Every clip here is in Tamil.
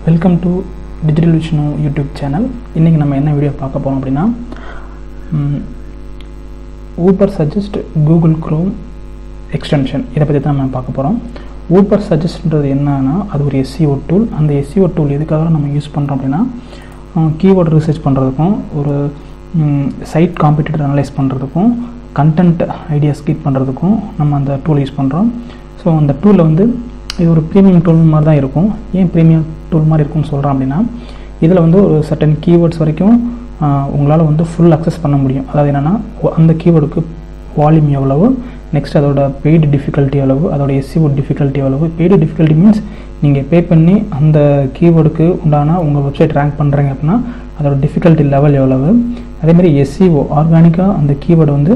welcome to digital Vishnu YouTube channel இன்றைக்கி நம்ம என்ன வீடியோ பார்க்க போகிறோம் அப்படின்னா Ubersuggest Google Chrome extension இதை பற்றி தான் நம்ம பார்க்க போகிறோம் ஊபர் சஜஸ்ட்ன்றது என்னன்னா அது ஒரு எஸ்சிஓ டூல் அந்த எஸ்சிஓ டூல் எதுக்காக நம்ம யூஸ் பண்ணுறோம் அப்படின்னா கீவேர்டு ரிசர்ச் பண்ணுறதுக்கும் ஒரு சைட் காம்படிட்டர் அனலைஸ் பண்ணுறதுக்கும் கண்டென்ட் ஐடியாஸ் கீப் பண்ணுறதுக்கும் நம்ம அந்த டூல் யூஸ் பண்ணுறோம் ஸோ அந்த டூலில் வந்து இது ஒரு ப்ரீமியம் டூல் மாதிரி தான் இருக்கும் ஏன் ப்ரீமியம் டூல் மாதிரி இருக்கும்னு சொல்கிறேன் அப்படின்னா இதில் வந்து ஒரு சர்டன் கீவேர்ட்ஸ் வரைக்கும் உங்களால் வந்து ஃபுல் அக்சஸ் பண்ண முடியும் அதாவது என்னென்னா அந்த கீவேர்டுக்கு வால்யூம் எவ்வளவு நெக்ஸ்ட் அதோட பெய்டு டிஃபிகல்ட்டி எவ்வளவு அதோட எஸ்சிஓ டிஃபிகல்ட்டி எவ்வளவு பெய்டு டிஃபிகல்ட்டி மீன்ஸ் நீங்கள் பே பண்ணி அந்த கீவேர்டுக்கு உண்டான உங்கள் வெப்சைட் ரேங்க் பண்ணுறீங்க அப்படின்னா அதோட டிஃபிகல்ட்டி லெவல் எவ்வளவு அதேமாதிரி எஸ்சிஓ ஆர்கானிக்காக அந்த கீவேர்டு வந்து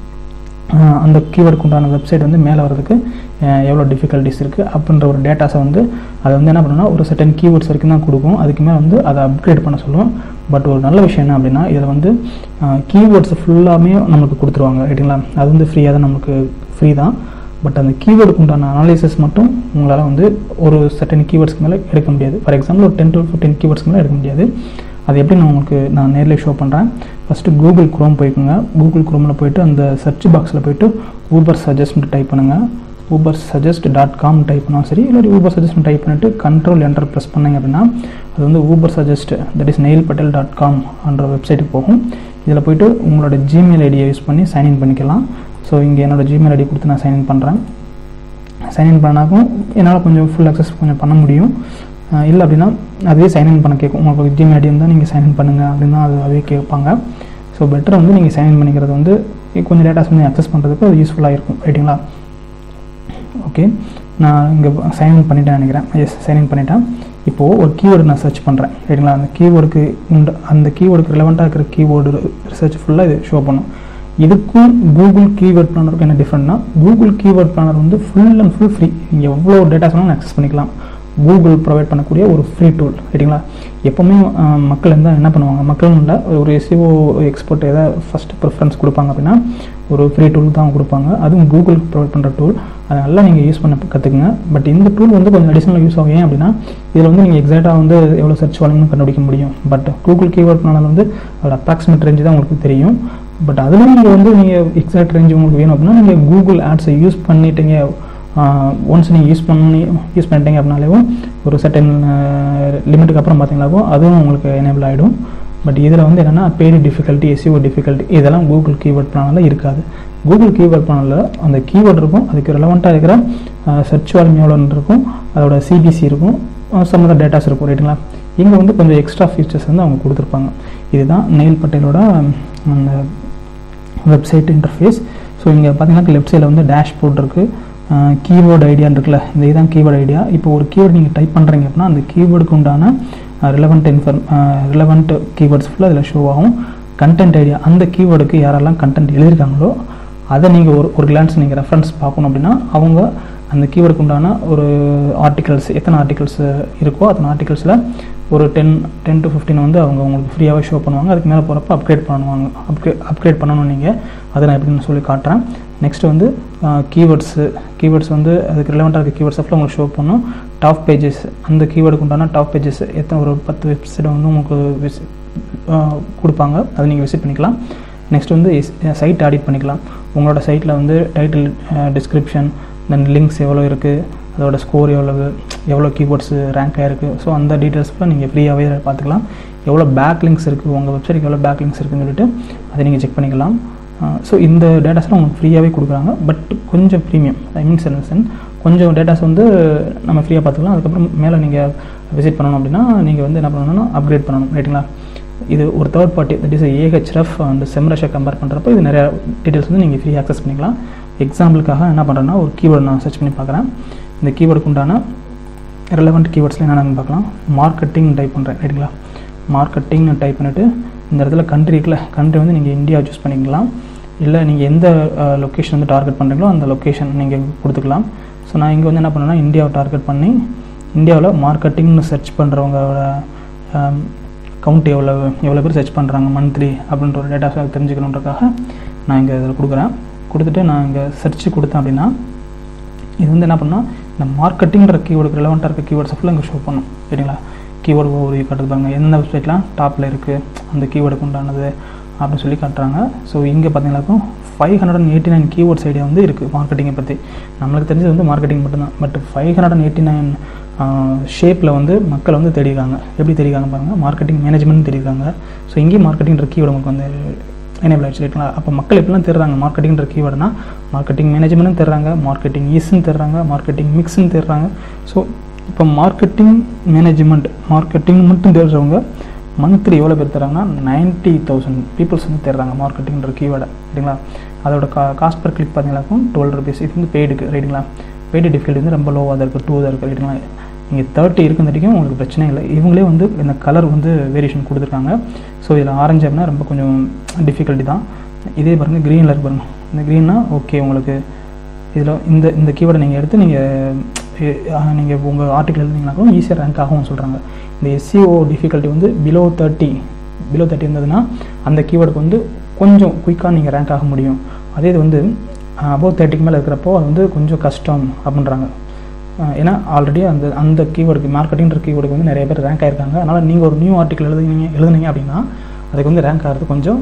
அந்த கீவேர்டுக்கு உண்டான வெப்சைட் வந்து மேலே வரதுக்கு எவ்வளோ டிஃபிகல்ட்டிஸ் இருக்குது அப்படின்ற ஒரு டேட்டாஸை வந்து அதை வந்து என்ன பண்ணுன்னா ஒரு சர்டன் கீவேர்ட்ஸ் வரைக்கும் தான் கொடுக்கும் அதுக்கு மேலே வந்து அதை அப்கிரேட் பண்ண சொல்லுவோம் பட் ஒரு நல்ல விஷயம் என்ன அப்படின்னா இதில் வந்து கீவேர்ட்ஸ் ஃபுல்லாமே நமக்கு கொடுத்துருவாங்க ரைட்டுங்களா அது வந்து ஃப்ரீயாக தான் நமக்கு ஃப்ரீ தான் பட் அந்த கீவேர்டுக்கு உண்டான அனாலிசிஸ் மட்டும் உங்களால் வந்து ஒரு சர்டன் கீவேர்ட்ஸ்க்கு மேலே எடுக்க முடியாது ஃபார் எக்ஸாம்பிள் ஒரு டென் டு ஃபிஃப்டீன் கீவேர்ட்ஸ்க்கு மேலே எடுக்க முடியாது அது எப்படி நான் உங்களுக்கு நான் நேரில் ஷோ பண்ணுறேன் ஃபஸ்ட்டு கூகுள் க்ரோம் போய்க்குங்க கூகுள் க்ரோமில் போய்ட்டு அந்த சர்ச் பாக்ஸில் போய்ட்டு ஊபர் சஜஸ்ட்னு டைப் பண்ணுங்கள் Ubersuggest dot com type பண்ணாலும் சரி இல்லாட்டி ஊபர் சஜஸ்ட் டைப் பண்ணிவிட்டு கண்ட்ரோல் என்டர் ப்ரெஸ் பண்ணிங்க அப்படின்னா அது வந்து Ubersuggest that is Neil Patel dot com என்ற வெப்சைட்டுக்கு போகும் இதில் போய்ட்டு உங்களோட ஜிமெயில் ஐடியை யூஸ் பண்ணி சைன்இன் பண்ணிக்கலாம் ஸோ இங்கே என்னோடய ஜிமெயில் ஐடி கொடுத்து நான் சைன்இன் பண்ணுறேன் சைன்இன் பண்ணாக்கும் என்னால் கொஞ்சம் ஃபுல் அக்சஸ் கொஞ்சம் பண்ண முடியும் இல்லை அப்படின்னா அதுவே சைன்இன் பண்ண கேட்கும் உங்களுக்கு ஜிமெயில் ஐடி இருந்தால் நீங்கள் சைன்இன் பண்ணுங்கள் அப்படின்னு அது அதுவே கேட்பாங்க ஸோ பெட்டர் வந்து நீங்கள் சைன்இன் பண்ணிக்கிறது வந்து கொஞ்சம் டேட்டாஸ் வந்து அக்சஸ் பண்ணுறதுக்கு அது யூஸ்ஃபுல்லாக இருக்கும் ரைட்டுங்களா ஓகே நான் இங்கே சைன்இன் பண்ணிட்டேன் நினைக்கிறேன் எஸ் சைன்இன் பண்ணிட்டேன் இப்போது ஒரு கீவேர்டு நான் சர்ச் பண்ணுறேன் ரைட்டுங்களா அந்த கீவேர்டுக்கு உண்டு அந்த கீவேர்டுக்கு ரிலவெண்ட்டாக இருக்கிற கீவேர்டு ரிசர்ச் ஃபுல்லாக இது ஷோ பண்ணும் இதுக்கும் கூகுள் கீவேர்ட் பிளானருக்கும் என்ன டிஃப்ரெண்ட்னா கூகுள் கீவேர்ட் பிளானர் வந்து ஃபுல் அண்ட் ஃபுல் ஃப்ரீ நீங்கள் எவ்வளோ டேட்டாஸ் வேணாலும் அக்சஸ் பண்ணிக்கலாம் கூகுள் ப்ரொவைட் பண்ணக்கூடிய ஒரு ஃப்ரீ டூல் ரைட்டுங்களா எப்போவுமே மக்கள் இருந்தால் என்ன பண்ணுவாங்க மக்கள் இல்லை ஒரு எஸ்சிஓ எக்ஸ்பர்ட் எதாவது ஃபஸ்ட்டு ப்ரிஃபரன்ஸ் கொடுப்பாங்க அப்படின்னா ஒரு ஃப்ரீ டூல் தான் கொடுப்பாங்க அதுவும் கூகுள் ப்ரொவைட் பண்ணுற டூல் அதை நல்லா நீங்கள் யூஸ் பண்ண கற்றுக்குங்க பட் இந்த டூல் வந்து கொஞ்சம் அடிஷனல் யூஸ் ஆகும் ஏன் அப்படின்னா இதில் வந்து நீங்கள் எக்ஸாக்டாக வந்து எவ்வளோ சர்ச் வால்யூம்னு கண்டுபிடிக்க முடியும் பட் கூகுள் கீவேர்ட் பிளானர் வந்து அதோட அப்ராக்சிமேட் ரேஞ்சு தான் உங்களுக்கு தெரியும் பட் அதில் நீங்கள் வந்து நீங்கள் எக்ஸாக்ட் ரேஞ்ச் உங்களுக்கு வேணும் அப்படின்னா நீங்கள் கூகுள் ஆட்ஸை யூஸ் பண்ணிட்டீங்க ஒன்ஸ் நீங்கள் யூஸ் பண்ணி யூஸ் பண்ணிட்டீங்க அப்படின்னாலேவும் ஒரு சர்டன் லிமிட்டுக்கு அப்புறம் பார்த்தீங்களாவும் அதுவும் உங்களுக்கு எனேபிள் ஆகிடும் பட் இதில் வந்து என்னென்னா பெய்டு டிஃபிகல்ட்டி எஸ்சிஓ டிஃபிகல்ட்டி இதெல்லாம் கூகுள் கீவேர்ட் பிளானில் இருக்காது கூகுள் கீவேர்ட் பிளானில் அந்த கீவேர்ட் இருக்கும் அதுக்கு ரிலவெண்ட்டாக இருக்கிற சர்ச் வால்யூம் எவ்வளோன்னு இருக்கும் அதோட சிபிசி இருக்கும் சம்மந்த டேட்டாஸ் இருக்கும் ரைட்டுங்களா இங்கே வந்து கொஞ்சம் எக்ஸ்ட்ரா ஃபீச்சர்ஸ் வந்து அவங்க கொடுத்துருப்பாங்க இதுதான் நெயில் பட்டேலோட அந்த வெப்சைட் இன்டர்ஃபேஸ் ஸோ இங்கே பார்த்தீங்கன்னா லெஃப்ட் சைடில் வந்து டேஷ்போர்ட் இருக்குது கீவேர்டு ஐடியான்னு இருக்குல்ல இந்த இதுதான் கீவேர்டு ஐடியா இப்போ ஒரு கீவேர்டு நீங்கள் டைப் பண்ணுறீங்க அப்படின்னா அந்த கீவேர்டுக்கு உண்டான ரிலவெண்ட் இன்ஃபர்ம் ரிலவெண்ட் கீவேர்ட்ஸ் ஃபுல்லாக அதில் ஷோ ஆகும் கண்டென்ட் ஐடியா அந்த கீவேர்டுக்கு யாரெல்லாம் கண்டென்ட் எழுதியிருக்காங்களோ அதை நீங்கள் ஒரு ஒரு கிளான்ஸ் நீங்கள் ரெஃபரன்ஸ் பார்க்கணும் அப்படின்னா அவங்க அந்த கீவேர்டுக்கு உண்டான ஒரு ஆர்டிகல்ஸ் எத்தனை ஆர்டிகல்ஸ் இருக்கோ அத்தனை ஆர்டிகல்ஸில் ஒரு டென் டென் டு ஃபிஃப்டின் வந்து அவங்க உங்களுக்கு ஃப்ரீயாகவே ஷோ பண்ணுவாங்க அதுக்கு மேலே போகிறப்ப அப்கிரேட் பண்ணுவாங்க அப்கிரேட் அப்கிரேட் பண்ணணும் நீங்கள் அதை நான் எப்படின்னு சொல்லி காட்டுறேன் நெக்ஸ்ட் வந்து கீவேர்ட்ஸு கீவேர்ட்ஸ் வந்து அதுக்கு ரிலவெண்ட்டாக இருக்க கீவேர்ட்ஸ் எல்லாம் உங்களுக்கு ஷோ பண்ணும் டாப் பேஜஸ் அந்த கீவேர்டுக்கு உண்டான டாப் பேஜஸ் எத்தனை ஒரு பத்து வெப்சைட் வந்து உங்களுக்கு விசி கொடுப்பாங்க அதை நீங்கள் விசிட் பண்ணிக்கலாம் நெக்ஸ்ட் வந்து சைட் ஆடிட் பண்ணிக்கலாம் உங்களோட சைட்டில் வந்து டைட்டில் டிஸ்கிரிப்ஷன் தென் லிங்க்ஸ் எவ்வளோ இருக்குது அதோட ஸ்கோர் எவ்வளவு எவ்வளோ கீபோர்ட்ஸ் ரேங்க் ஆகிருக்கு ஸோ அந்த டீட்டெயில்ஸ்லாம் நீங்கள் ஃப்ரீயாகவே பார்த்துக்கலாம் எவ்வளோ பேக் லிங்க்ஸ் இருக்குது உங்கள் வெப்சைட்டுக்கு எவ்வளோ பேக் லிங்க்ஸ் இருக்குன்னு சொல்லிட்டு அதை நீங்கள் செக் பண்ணிக்கலாம் ஸோ இந்த டேட்டாஸ்லாம் உங்களுக்கு ஃப்ரீயாகவே கொடுக்குறாங்க பட் கொஞ்சம் ப்ரீமியம் ஐ மீன்ஸ் சென் கொஞ்சம் டேட்டாஸ் வந்து நம்ம ஃப்ரீயாக பார்த்துக்கலாம் அதுக்கப்புறம் மேலே நீங்கள் விசிட் பண்ணணும் அப்படின்னா நீங்கள் வந்து என்ன பண்ணணும்னா அப்கிரேட் பண்ணணும் ரைட்டுங்களா இது ஒரு third party that is AHF and செம்ரஷை கம்பேர் பண்ணுறப்போ இது நிறையா டீட்டெயில்ஸ் வந்து நீங்கள் ஃப்ரீ ஆக்சஸ் பண்ணிக்கலாம் எக்ஸாம்பிளுக்காக என்ன பண்ணுறேன்னா ஒரு கீவேர்டு நான் சர்ச் பண்ணி பார்க்குறேன் இந்த கீவேர்டுக்கு உண்டான ரிலவெண்ட் கீவேர்ட்ஸில் என்னென்னு பார்க்கலாம் மார்க்கெட்டிங் டைப் பண்ணுறேன் ரைட்டுங்களா மார்க்கெட்டிங்னு டைப் பண்ணிவிட்டு இந்த இடத்துல கண்ட்ரி இருக்குல்ல கண்ட்ரி வந்து நீங்கள் இந்தியா சூஸ் பண்ணிக்கலாம் இல்லை நீங்கள் எந்த லொக்கேஷன் வந்து டார்கெட் பண்ணுறீங்களோ அந்த லொக்கேஷன் நீங்கள் கொடுத்துக்கலாம் ஸோ நான் இங்கே வந்து என்ன பண்ணேன்னா இந்தியாவை டார்கெட் பண்ணி இந்தியாவில் மார்க்கெட்டிங்னு சர்ச் பண்ணுறவங்களோட கவுண்ட் எவ்வளோ எவ்வளோ பேர் சர்ச் பண்ணுறாங்க மந்த்லி அப்படின்ற ஒரு டேட்டாஸை தெரிஞ்சுக்கணுன்றக்காக நான் இங்கே இதில் கொடுக்குறேன் கொடுத்துட்டு நான் இங்கே சர்ச் கொடுத்தேன் அப்படின்னா இது வந்து என்ன பண்ணால் இந்த மார்க்கெட்டிங்கிற கீவேர்டுக்கு ரிலவெண்ட்டாக இருக்க கீவேர்ட்ஸ் ஃபுல்லாக இங்கே ஷோ பண்ணும் சரிங்களா கீவேர்டு ஓவர் காட்டுறாங்க எந்தெந்த வெப்சைட்லாம் டாப்பில் இருக்குது அந்த கீவேர்டுக்கு உண்டானது அப்படின்னு சொல்லி காட்டுறாங்க ஸோ இங்கே பார்த்தீங்கன்னாக்கும் five hundred and eighty nine keywords idea வந்து இருக்குது மார்க்கெட்டிங்கை பற்றி நம்மளுக்கு தெரிஞ்சது வந்து மார்க்கெட்டிங் மட்டும்தான் but five hundred and eighty nine ஷேப்பில் வந்து மக்கள் வந்து தேடிருக்காங்க எப்படி தேடிருக்காங்க பாருங்கள் மார்க்கெட்டிங் மேனேஜ்மெண்ட் தேடிருக்காங்க ஸோ இங்கேயும் மார்க்கெட்டிங் கீவேர்டு உங்களுக்கு வந்து எனேபிள் ஆகிடுச்சு ரைட்டுங்களா அப்போ மக்கள் எப்படிலாம் தேடுறாங்க மார்க்கெட்டிங் கீவேர்டுனா மார்க்கெட்டிங் மேனேஜ்மெண்ட்னு தேடுறாங்க மார்க்கெட்டிங் ஈஸ்ன்னு தேடுறாங்க மார்க்கெட்டிங் மிக்ஸ்ன்னு தேடுறாங்க ஸோ இப்போ மார்க்கெட்டிங் மேனேஜ்மெண்ட் மார்க்கெட்டிங் மட்டும் தேடுறவங்க மந்த்லி எவ்வளோ பேர் தராங்கன்னா நைன்ட்டி தௌசண்ட் பீப்புள்ஸ் வந்து தேடுறாங்க மார்க்கெட்டிங்கிற கீவேர்டை ரைட்டுங்களா அதோட கா காஸ்ட் பர் கிளிக் பார்த்தீங்கன்னாக்கும் டுவெல் ருபீஸ் இது வந்து பெய்டுக்கு ரைட்டுங்களா பெய்டு டிஃபிகல்ட்டி வந்து ரொம்ப லோவாக தான் இருக்குது டூ தான் இருக்குது ரைட்டுங்களா இங்கே தேர்ட்டி இருக்குங்கிறதுக்கும் உங்களுக்கு பிரச்சனை இல்லை இவங்களே வந்து இந்த கலர் வந்து வேரியேஷன் கொடுத்துருக்காங்க ஸோ இதில் ஆரஞ்சு அப்படின்னா ரொம்ப கொஞ்சம் டிஃபிகல்ட்டி தான் இதே பாருங்கள் க்ரீனில் இருக்கு பாருங்கள் இந்த க்ரீன்னா ஓகே உங்களுக்கு இதில் இந்த இந்த கீவேர்டை நீங்கள் எடுத்து நீங்கள் நீங்கள் உங்கள் ஆர்டிக்கல் எழுதிங்கனாக்கும் ஈஸியாக ரேங்க் ஆகும்னு சொல்கிறாங்க இந்த எஸ்சிஓ டிஃபிகல்ட்டி வந்து பிலோ தேர்ட்டி பிலோ தேர்ட்டி இருந்ததுன்னா அந்த கீவேர்டுக்கு வந்து கொஞ்சம் குயிக்காக நீங்கள் ரேங்க் ஆக முடியும் அதே இது வந்து அபவ் தேர்ட்டிக்கு மேலே இருக்கிறப்போ அது வந்து கொஞ்சம் கஷ்டம் அப்படின்றாங்க ஏன்னா ஆல்ரெடி அந்த அந்த கீவேர்டுக்கு மார்க்கெட்டிங்கிற கீவேர்டுக்கு வந்து நிறைய பேர் ரேங்க் ஆயிருக்காங்க அதனால் நீங்கள் ஒரு நியூ ஆர்டிக்கல் எழுதுனீங்க எழுதுனீங்க அப்படின்னா அதுக்கு வந்து ரேங்க் ஆகிறது கொஞ்சம்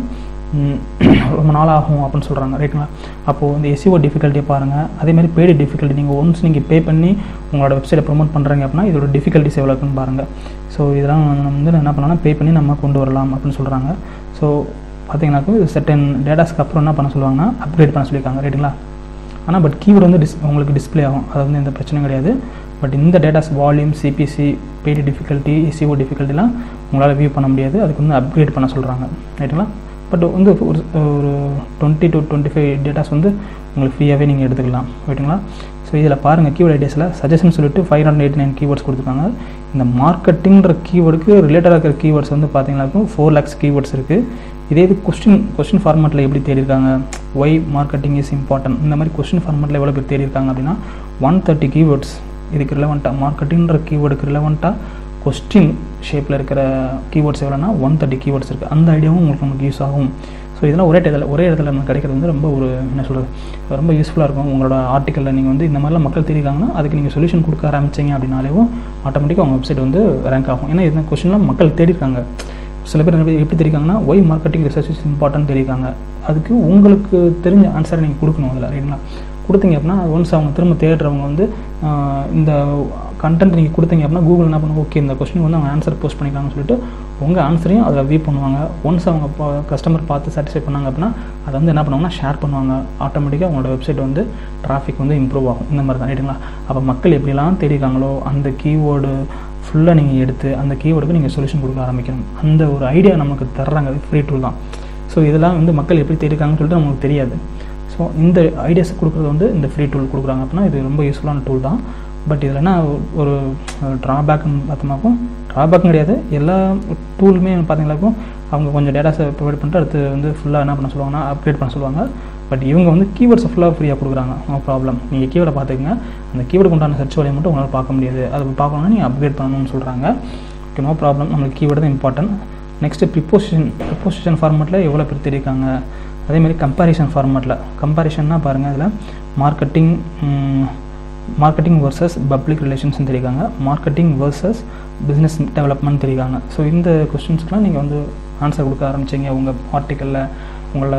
ரொம்ப நாள் ஆகும் அப்படின்னு சொல்கிறாங்க ரைட்டுங்களா அப்போது இந்த எஸ்சிஓ டிஃபிகல்ட்டியை பாருங்கள் அதேமாதிரி பெய்டு டிஃபிகல்ட்டி நீங்கள் ஒன்ஸ் நீங்கள் பே பண்ணி உங்களோட வெப்சைட்டை ப்ரொமோட் பண்ணுறீங்க அப்படின்னா இதோட டிஃபிகல்ட்டிஸ் எவ்வளோ இருக்குன்னு பாருங்கள் ஸோ இதெல்லாம் நம்ம வந்து என்ன பண்ணலாம்னா பே பண்ணி நம்ம கொண்டு வரலாம் அப்படின்னு சொல்கிறாங்க ஸோ பார்த்தீங்கன்னாக்கும் இது செட்டன் டேட்டாஸ்க்கு அப்புறம் என்ன பண்ண சொல்லுவாங்கன்னா அப்கிரேட் பண்ண சொல்லியிருக்காங்க ரைட்டுங்களா ஆனால் பட் கீவேர்டு வந்து டிஸ் உங்களுக்கு டிஸ்பிளே ஆகும் அது வந்து எந்த பிரச்சனையும் கிடையாது பட் இந்த datas volume CPC paid difficulty SEO டிஃபிகல்ட்டிலாம் உங்களால் வியூ பண்ண முடியாது அதுக்கு வந்து அப்கிரேட் பண்ண சொல்கிறாங்க ரைட்டுங்களா பட் வந்து ஒரு ஒரு twenty to twenty five datas வந்து உங்களுக்கு ஃப்ரீயாகவே நீங்கள் எடுத்துக்கலாம் ரைட்டுங்களா ஸோ இதில் பாருங்கள் கீவேர்ட் ஐடியாஸில் சஜஷன் சொல்லிட்டு five hundred eighty nine keywords கொடுத்துருக்காங்க இந்த மார்க்கெட்டிங்கிற கீவேர்டுக்கு ரிலேட்டடாக இருக்கிற கீவேர்ட்ஸ் வந்து பார்த்தீங்கன்னாக்கும் ஃபோர் லேக்ஸ் கீவேர்ட்ஸ் இருக்குது இதே இது கொஸ்டின் கொஸ்டின் ஃபார்மேட்டில் எப்படி தேடிருக்காங்க ஒய் மார்க்கெட்டிங் இஸ் இம்பார்ட்டன்ட் இந்த மாதிரி கொஸ்டின் ஃபார்மேட்டில் எவ்வளோ பேர் தேடிருக்காங்க அப்படின்னா ஒன் தேர்ட்டி கீவேர்ட்ஸ் இதுக்கு ரிலவெண்ட்டாக மார்க்கெட்டிங்கிற கீவேர்டுக்கு ரிலவெண்ட்டாக கொஸ்டின் ஷேப்பில் இருக்கிற கீவேர்ட்ஸ் எவ்வளோனா ஒன் தேர்ட்டி கீவேர்ட்ஸ் இருக்குது அந்த ஐடியாவும் உங்களுக்கு நமக்கு யூஸ் ஆகும் ஸோ இதெல்லாம் ஒரே இடத்துல ஒரே இடத்துல நமக்கு கிடைக்கிறது வந்து ரொம்ப ஒரு என்ன சொல்கிறது ரொம்ப யூஸ்ஃபுல்லாக இருக்கும் உங்களோட ஆர்டிக்கலில் நீங்கள் வந்து இந்த மாதிரிலாம் மக்கள் தெரியுறாங்கன்னா அதுக்கு நீங்கள் சொல்யூஷன் கொடுக்க ஆரம்பிச்சிங்க அப்படின்னாலேவும் ஆட்டோமேட்டிக்காக உங்கள் வெப்சைட் வந்து ரேங்க் ஆகும் ஏன்னா இந்த கொஸ்டின்லாம் மக்கள் தேடிருக்காங்க சில பேர் எப்படி தெரிவிக்காங்கன்னா why marketing research is important தெரிவிக்காங்க அதுக்கு உங்களுக்கு தெரிஞ்ச ஆன்சரை நீங்கள் கொடுக்கணும் அதில் ரைட்டுங்களா கொடுத்தீங்க அப்படின்னா ஒன்ஸ் அவங்க திரும்ப தேடுறவங்க வந்து இந்த கண்டென்ட் நீங்கள் கொடுத்தீங்க அப்படின்னா கூகுள் என்ன பண்ணுவோம் ஓகே இந்த கொஸ்டின் வந்து அவங்க ஆன்சர் போஸ்ட் பண்ணிக்கலாம்னு சொல்லிட்டு உங்கள் ஆன்சரையும் அதில் வியூ பண்ணுவாங்க ஒன்ஸ் அவங்க கஸ்டமர் பார்த்து சாட்டிஸ்ஃபை பண்ணாங்க அப்படின்னா அதை வந்து என்ன பண்ணுவாங்கன்னா ஷேர் பண்ணுவாங்க ஆட்டோமேட்டிக்காக உங்களோட வெப்சைட் வந்து டிராஃபிக் வந்து இம்ப்ரூவ் ஆகும் இந்த மாதிரி தான் ரைட்டுங்களா அப்போ மக்கள் எப்படிலாம் தேடிக்காங்களோ அந்த கீவேர்டு ஃபுல்லாக நீங்கள் எடுத்து அந்த கீவேர்டுக்கு நீங்கள் சொல்யூஷன் கொடுக்க ஆரம்பிக்கணும் அந்த ஒரு ஐடியா நமக்கு தர்றாங்க ஃப்ரீ டூல் தான் ஸோ இதெல்லாம் வந்து மக்கள் எப்படி தேடிக்காங்கன்னு சொல்லிட்டு நமக்கு தெரியாது ஸோ இந்த ஐடியாஸ் கொடுக்குறது வந்து இந்த ஃப்ரீ டூல் கொடுக்குறாங்க அப்படின்னா இது ரொம்ப யூஸ்ஃபுல்லான டூல் தான் பட் இதில் என்ன ஒரு ட்ராபேக்னு பார்த்தோம்னாக்கும் ட்ராபேக்கும் கிடையாது எல்லா டூலுமே பார்த்தீங்கன்னாக்கும் அவங்க கொஞ்சம் டேட்டாஸை ப்ரொவைட் பண்ணிட்டு அடுத்து வந்து ஃபுல்லாக என்ன பண்ண சொல்லுவாங்கன்னா அப்கிரேட் பண்ண சொல்லுவாங்க பட் இவங்க வந்து கீவேர்ட்ஸ் ஃபுல்லாக ஃப்ரீயாக கொடுக்குறாங்க நோ ப்ராப்ளம் நீங்கள் கீவேர்டை பார்த்துக்கங்க அந்த கீவேர்டுக்கு உண்டான சர்ச் வழியை மட்டும் உங்களால் பார்க்க முடியாது அதை பார்க்கணும்னா நீங்கள் அப்கிரேட் பண்ணணும்னு சொல்கிறாங்க ஓகே நோ ப்ராப்ளம் நம்மளுக்கு கீவேர்டு தான் இம்பார்ட்டன்ட் நெக்ஸ்ட்டு ப்ரிப்போசிஷன் ப்ரிப்போசிஷன் ஃபார்மெட்டில் எவ்வளோ பேர் தெரிவிக்காங்க அதேமாதிரி கம்பேரிஷன் ஃபார்மெட்டில் கம்பேரிஷன்னா பாருங்கள் அதில் marketing marketing versus public relations தெரிவிக்காங்க மார்க்கெட்டிங் வர்சஸ் பிஸ்னஸ் டெவலப்மெண்ட் தெரிவிக்காங்க ஸோ இந்த கொஸ்டின்ஸ்க்குலாம் நீங்கள் வந்து ஆன்சர் கொடுக்க ஆரம்பிச்சிங்க உங்கள் ஆர்டிக்கலில் உங்களை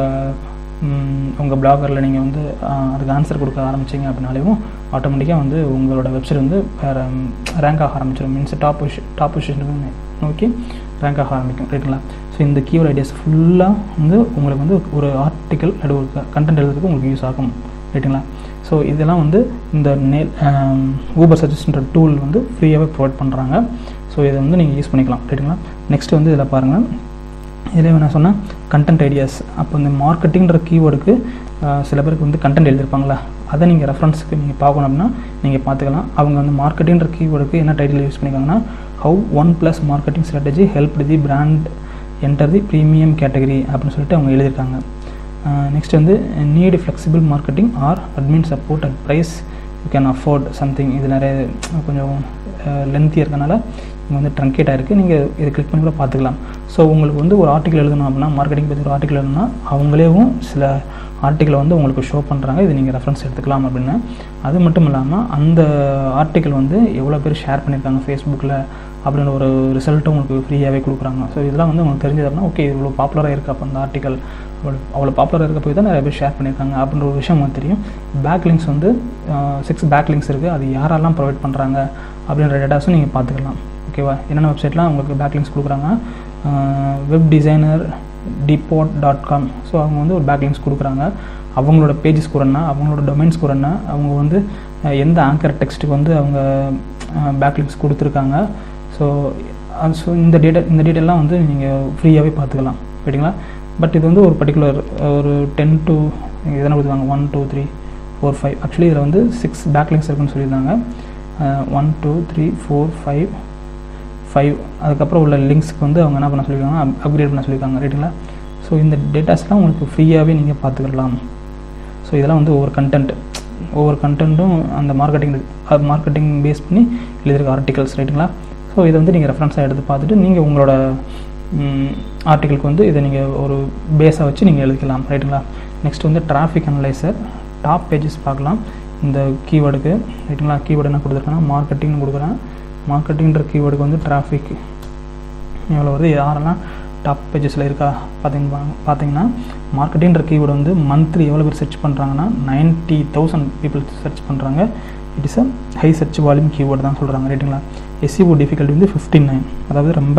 உங்கள் பிளாகரில் நீங்கள் வந்து அதுக்கு ஆன்சர் கொடுக்க ஆரம்பிச்சிங்க அப்படின்னாலேயும் ஆட்டோமேட்டிக்காக வந்து உங்களோட வெப்சைட் வந்து வேறு ரேங்க் ஆக ஆரம்பிச்சிடும் மீன்ஸ் டாப் பொசிஷன் டாப் பொசிஷனுக்கு நோக்கி ரேங்க் ஆக ஆரம்பிக்கும் ரைட்டுங்களா ஸோ இந்த கீவேர்ட் ஐடியாஸ் ஃபுல்லாக வந்து உங்களுக்கு வந்து ஒரு ஆர்டிக்கல் அல்லது ஒரு கண்டென்ட் எழுதுறதுக்கு உங்களுக்கு யூஸ் ஆகும் ரைட்டுங்களா ஸோ இதெல்லாம் வந்து இந்த நே ஊபர் சஜஸ்ட்ன்ற டூல் வந்து ஃப்ரீயாகவே ப்ரொவைட் பண்ணுறாங்க ஸோ இதை வந்து நீங்கள் யூஸ் பண்ணிக்கலாம் ரைட்டுங்களா நெக்ஸ்ட் வந்து இதில் பாருங்கள் இதில் நான் சொன்னேன் கண்டென்ட் ஐடியாஸ் அப்போ இந்த மார்க்கெட்டிங்கிற கீவேர்டுக்கு சில பேருக்கு வந்து கண்டென்ட் எழுதியிருப்பாங்களா அதை நீங்கள் ரெஃபரன்ஸுக்கு நீங்கள் பார்க்கணும் அப்படின்னா நீங்கள் பார்த்துக்கலாம் அவங்க வந்து மார்க்கெட்டிங்கிற கீவேர்டுக்கு என்ன டைட்டில் யூஸ் பண்ணிக்காங்கன்னா how OnePlus marketing strategy help the brand enter the premium category அப்படின்னு சொல்லிட்டு அவங்க எழுதியிருக்காங்க நெக்ஸ்ட் வந்து need flexible marketing or admin support at price you can afford something இது நிறைய கொஞ்சம் லென்த்தியாக இருக்கனால இங்கே வந்து ட்ரங்கேட் ஆகிருக்கு நீங்கள் இதை கிளிக் பண்ணி கூட பார்த்துக்கலாம் ஸோ உங்களுக்கு வந்து ஒரு ஆர்டிக்கல் எழுதணும் அப்படின்னா மார்க்கெட்டிங் பற்றி ஒரு ஆர்டிக்கல் எழுதணும்னா அவங்களேவும் சில ஆர்டிக்கலை வந்து உங்களுக்கு ஷோ பண்ணுறாங்க இது நீங்கள் ரெஃபரன்ஸ் எடுத்துக்கலாம் அப்படின்னு அது மட்டும் இல்லாமல் அந்த ஆர்டிக்கல் வந்து எவ்வளோ பேர் ஷேர் பண்ணியிருக்காங்க ஃபேஸ்புக்கில் அப்படின்ற ஒரு ரிசல்ட்டும் உங்களுக்கு ஃப்ரீயாகவே கொடுக்குறாங்க ஸோ இதெல்லாம் வந்து உங்களுக்கு தெரிஞ்சது அப்படின்னா ஓகே இவ்வளோ பாப்புலராக இருக்குது அப்போ அந்த ஆர்டிக்கல் அவ்வளோ அவ்வளோ பாப்புலராக இருக்க போய் தான் நிறைய பேர் ஷேர் பண்ணியிருக்காங்க அப்படின்ற ஒரு விஷயம் உங்களுக்கு தெரியும் பேக் லிங்க்ஸ் வந்து சிக்ஸ் பேக் லிங்க்ஸ் இருக்குது அது யாரெல்லாம் ப்ரொவைட் பண்ணுறாங்க அப்படின்ற டேட்டாஸும் நீங்கள் பார்த்துக்கலாம் ஓகேவா என்னென்ன வெப்சைட்லாம் உங்களுக்கு பேக் லிங்க்ஸ் கொடுக்குறாங்க web designer depot dot com so அவங்க வந்து ஒரு பேக் லிங்க்ஸ் கொடுக்குறாங்க அவங்களோட பேஜஸ் கூட என்ன அவங்களோட டொமைன்ஸ் கூட என்ன அவங்க வந்து அஹ், எந்த ஆங்கர் டெக்ஸ்ட்டுக்கு வந்து அவங்க பேக் லிங்க்ஸ் கொடுத்துருக்காங்க ஸோ ஸோ இந்த டேட்டா இந்த டீட்டெயிலாம் வந்து நீங்கள் ஃப்ரீயாகவே பார்த்துக்கலாம் ரைட்டுங்களா பட் இது வந்து ஒரு பர்டிகுலர் ஒரு டென் டு எதனா கொடுத்துருக்காங்க one two three four five actually இதில் வந்து சிக்ஸ் பேக் லிங்க்ஸ் இருக்குன்னு சொல்லியிருந்தாங்க one two three four five five அதுக்கப்புறம் உள்ள லிங்க்ஸ்க்கு வந்து அவங்க என்ன பண்ண சொல்லியிருக்காங்க அப்கிரேட் பண்ண சொல்லியிருக்காங்க ரைட்டுங்களா ஸோ இந்த டேட்டாஸ்லாம் உங்களுக்கு ஃப்ரீயாகவே நீங்கள் பார்த்துக்கலாம் ஸோ இதெல்லாம் வந்து ஒவ்வொரு கண்டென்ட் ஒவ்வொரு கண்டென்ட்டும் அந்த மார்க்கெட்டிங் மார்க்கெட்டிங் பேஸ் பண்ணி எழுதியிருக்க ஆர்டிகல்ஸ் ரைட்டுங்களா ஸோ இதை வந்து நீங்கள் ரெஃபரன்ஸாக எடுத்து பார்த்துட்டு நீங்கள் உங்களோட ஆர்டிக்கலுக்கு வந்து இதை நீங்கள் ஒரு பேஸாக வச்சு நீங்கள் எழுதிக்கலாம் ரைட்டுங்களா நெக்ஸ்ட் வந்து டிராஃபிக் அனலைசர் டாப் பேஜஸ் பார்க்கலாம் இந்த கீவேர்டுக்கு ரைட்டுங்களா கீவேர்டு என்ன கொடுத்துருக்கேன்னா மார்க்கெட்டிங்னு கொடுக்குறேன் மார்க்கெட்டிங்கிற கீவேர்டுக்கு வந்து டிராஃபிக் எவ்வளோ வருது யாரெல்லாம் டாப் பேஜஸில் இருக்கா பார்த்தீங்க பார்த்தீங்கன்னா மார்க்கெட்டிங்கிற கீவேர்டு வந்து மந்த்லி எவ்வளோ பேர் சர்ச் பண்ணுறாங்கன்னா நைன்ட்டி தௌசண்ட் பீப்புள் சர்ச் பண்ணுறாங்க it is a high search volume keyword தான் சொல்கிறாங்க ரைட்டுங்களா எஸ்சிஓ டிஃபிகல்ட்டி வந்து ஃபிஃப்டி நைன் அதாவது ரொம்ப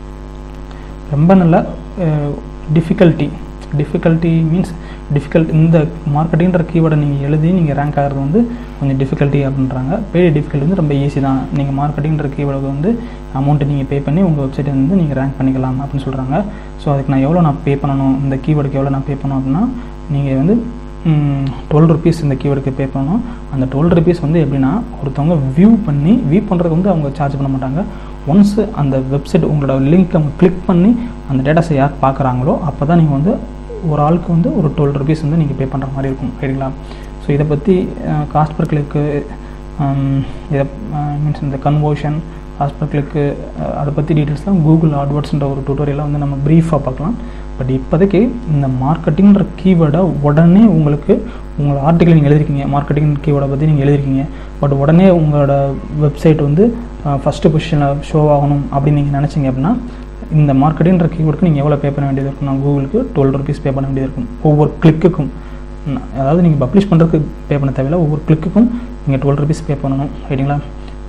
ரொம்ப நல்ல டிஃபிகல்ட்டி டிஃபிகல்ட்டி மீன்ஸ் டிஃபிகல்ட் இந்த மார்க்கெட்டிங்கிற கீவேர்டை நீங்கள் எழுதி நீங்கள் ரேங்க் ஆகிறது வந்து கொஞ்சம் டிஃபிகல்ட்டி அப்படின்றாங்க பெரிய டிஃபிகல்ட்டி வந்து ரொம்ப ஈஸி தான் நீங்கள் மார்க்கெட்டிங்கிற கீவேர்டுக்கு வந்து அமௌண்ட்டு நீங்கள் பே பண்ணி உங்கள் வெப்சைட் வந்து நீங்கள் ரேங்க் பண்ணிக்கலாம் அப்படின்னு சொல்கிறாங்க ஸோ அதுக்கு நான் எவ்வளோ நான் பே பண்ணணும் இந்த கீவேர்டுக்கு எவ்வளோ நான் பே பண்ணணும் அப்படின்னா நீங்கள் வந்து டுவெல் ருபீஸ் இந்த கீவேர்டுக்கு பே பண்ணணும் அந்த டுவெல் ருபீஸ் வந்து எப்படின்னா ஒருத்தவங்க வியூ பண்ணி வியூ பண்ணுறதுக்கு வந்து அவங்க சார்ஜ் பண்ண மாட்டாங்க ஒன்ஸ் அந்த வெப்சைட் உங்களோட லிங்க் அவங்க கிளிக் பண்ணி அந்த டேட்டாஸை யார் பார்க்குறாங்களோ அப்போ தான் நீங்கள் வந்து ஒரு ஆளுக்கு வந்து ஒரு டுவெல் ருபீஸ் வந்து நீங்கள் பே பண்ணுற மாதிரி இருக்கும் சரிங்களா ஸோ இதை பற்றி காஸ்ட் பர் கிளிக்கு இதை மீன்ஸ் இந்த கன்வர்ஷன் காஸ்ட் பர் கிளிக்கு அதை பற்றி டீட்டெயில்ஸ்லாம் கூகுள் ஆட்வர்ட்ஸ்ன்ற ஒரு டுட்டோரியலாக வந்து நம்ம ப்ரீஃபாக பார்க்கலாம் பட் இப்போதைக்கு இந்த மார்க்கெட்டிங்கிற கீவேர்டை உடனே உங்களுக்கு உங்களோட ஆர்டிக்கல் நீங்கள் எழுதிருக்கீங்க மார்க்கெட்டிங் கீவேர்டை பற்றி நீங்கள் எழுதிருக்கீங்க பட் உடனே உங்களோட வெப்சைட் வந்து ஃபஸ்ட்டு பொசிஷனில் ஷோ ஆகணும் அப்படின்னு நீங்கள் நினச்சிங்க அப்படின்னா இந்த மார்க்கெட்டிங்கிற கீவேர்டுக்கு நீங்கள் எவ்வளோ பே பண்ண வேண்டியது இருக்கும் நான் கூகுளுக்கு டுவெல் ருபீஸ் பே பண்ண வேண்டியது இருக்கும் ஒவ்வொரு கிளிக்குக்கும் அதாவது நீங்கள் பப்ளிஷ் பண்ணுறதுக்கு பே பண்ண தேவையில்ல ஒவ்வொரு கிளிக்குக்கும் நீங்கள் டுவெல் ருபீஸ் பே பண்ணணும் ரைட்டுங்களா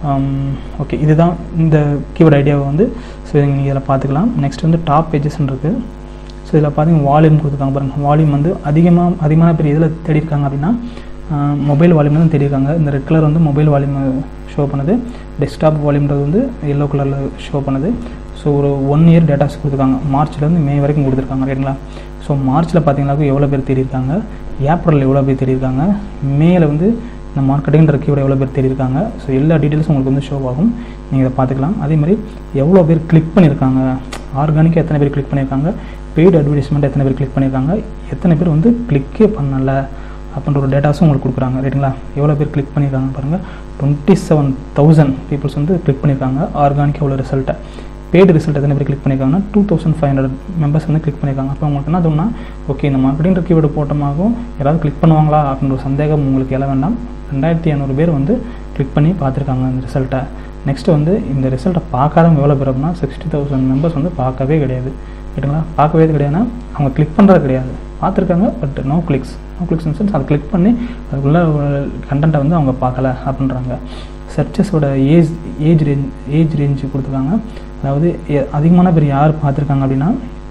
ஓகே இதுதான் இந்த கீவேர்ட் ஐடியாவை வந்து ஸோ நீங்கள் இதில் பார்த்துக்கலாம் நெக்ஸ்ட் வந்து டாப் பேஜஸ்ன்னு இருக்குது ஸோ இதில் பார்த்தீங்கன்னா வால்யூம் கொடுத்துருக்காங்க பாருங்கள் வால்யூம் வந்து அதிகமாக அதிகமான பேர் இதில் தேடி இருக்காங்க அப்படின்னா மொபைல் வால்யூம் தான் தேடிருக்காங்க இந்த ரெட் கலர் வந்து மொபைல் வால்யூம் ஷோ பண்ணுது டெஸ்க்டாப் வால்யூம்ன்றது வந்து எல்லோ கலரில் ஷோ பண்ணுது ஸோ ஒரு ஒன் இயர் டேட்டாஸ் கொடுத்துருக்காங்க மார்ச்லேருந்து மே வரைக்கும் கொடுத்துருக்காங்க ரைட்டுங்களா ஸோ மார்ச்சில் பார்த்தீங்கன்னாக்கா எவ்வளோ பேர் தேடிருக்காங்க ஏப்ரலில் எவ்வளோ பேர் தேடிருக்காங்க மேல வந்து இந்த மார்க்கெட்டிங் ரெக்கியோட எவ்வளோ பேர் தேடிருக்காங்க ஸோ எல்லா டீட்டெயில்ஸும் உங்களுக்கு வந்து ஷோ ஆகும் நீங்கள் இதை பார்த்துக்கலாம் அதே மாதிரி எவ்வளோ பேர் கிளிக் பண்ணியிருக்காங்க ஆர்கானிக்காக எத்தனை பேர் கிளிக் பண்ணியிருக்காங்க பெய்டு அட்வர்டைஸ்மெண்ட் எத்தனை பேர் கிளிக் பண்ணியிருக்காங்க எத்தனை பேர் வந்து கிளிக்கே பண்ணலை அப்படின்ற ஒரு டேட்டாஸும் உங்களுக்கு கொடுக்குறாங்க ரைட்டுங்களா எவ்வளோ பேர் கிளிக் பண்ணியிருக்காங்க பாருங்கள் டுவெண்ட்டி செவன் தௌசண்ட் பீப்புள்ஸ் வந்து கிளிக் பண்ணியிருக்காங்க ஆர்கானிக்காக உள்ள ரிசல்ட்டை பேடு ரிசல்ட் எத்தனை பேர் கிளிக் பண்ணியிருக்காங்கன்னா two thousand five hundred members வந்து கிளிக் பண்ணியிருக்காங்க அப்போ உங்களுக்கு என்ன தோணுன்னா ஓகே இந்த மார்க்கெட்டிங் கீவேர்டு போட்டமாகவும் யாராவது கிளிக் பண்ணுவாங்களா அப்படின்ற ஒரு சந்தேகம் உங்களுக்கு எழ வேண்டாம் ரெண்டாயிரத்தி இரநூறு பேர் வந்து கிளிக் பண்ணி பார்த்துருக்காங்க இந்த ரிசல்ட்டை நெக்ஸ்ட் வந்து இந்த ரிசல்ட்டை பார்க்காதவங்க எவ்வளோ பேர் அப்படின்னா சிக்ஸ்டி தௌசண்ட் மெம்பர்ஸ் வந்து பார்க்கவே கிடையாது ரைட்டுங்களா பார்க்கவே கிடையாதுன்னா அவங்க கிளிக் பண்ணுறது கிடையாது பார்த்துருக்காங்க but no clicks no clicks sense அதை கிளிக் பண்ணி அதுக்குள்ள கண்டென்ட்டை வந்து அவங்க பார்க்கல அப்படின்றாங்க சர்ச்சஸோட age age range age range கொடுத்துருக்காங்க அதாவது அதிகமான பேர் யார் பார்த்துருக்காங்க அப்படின்னா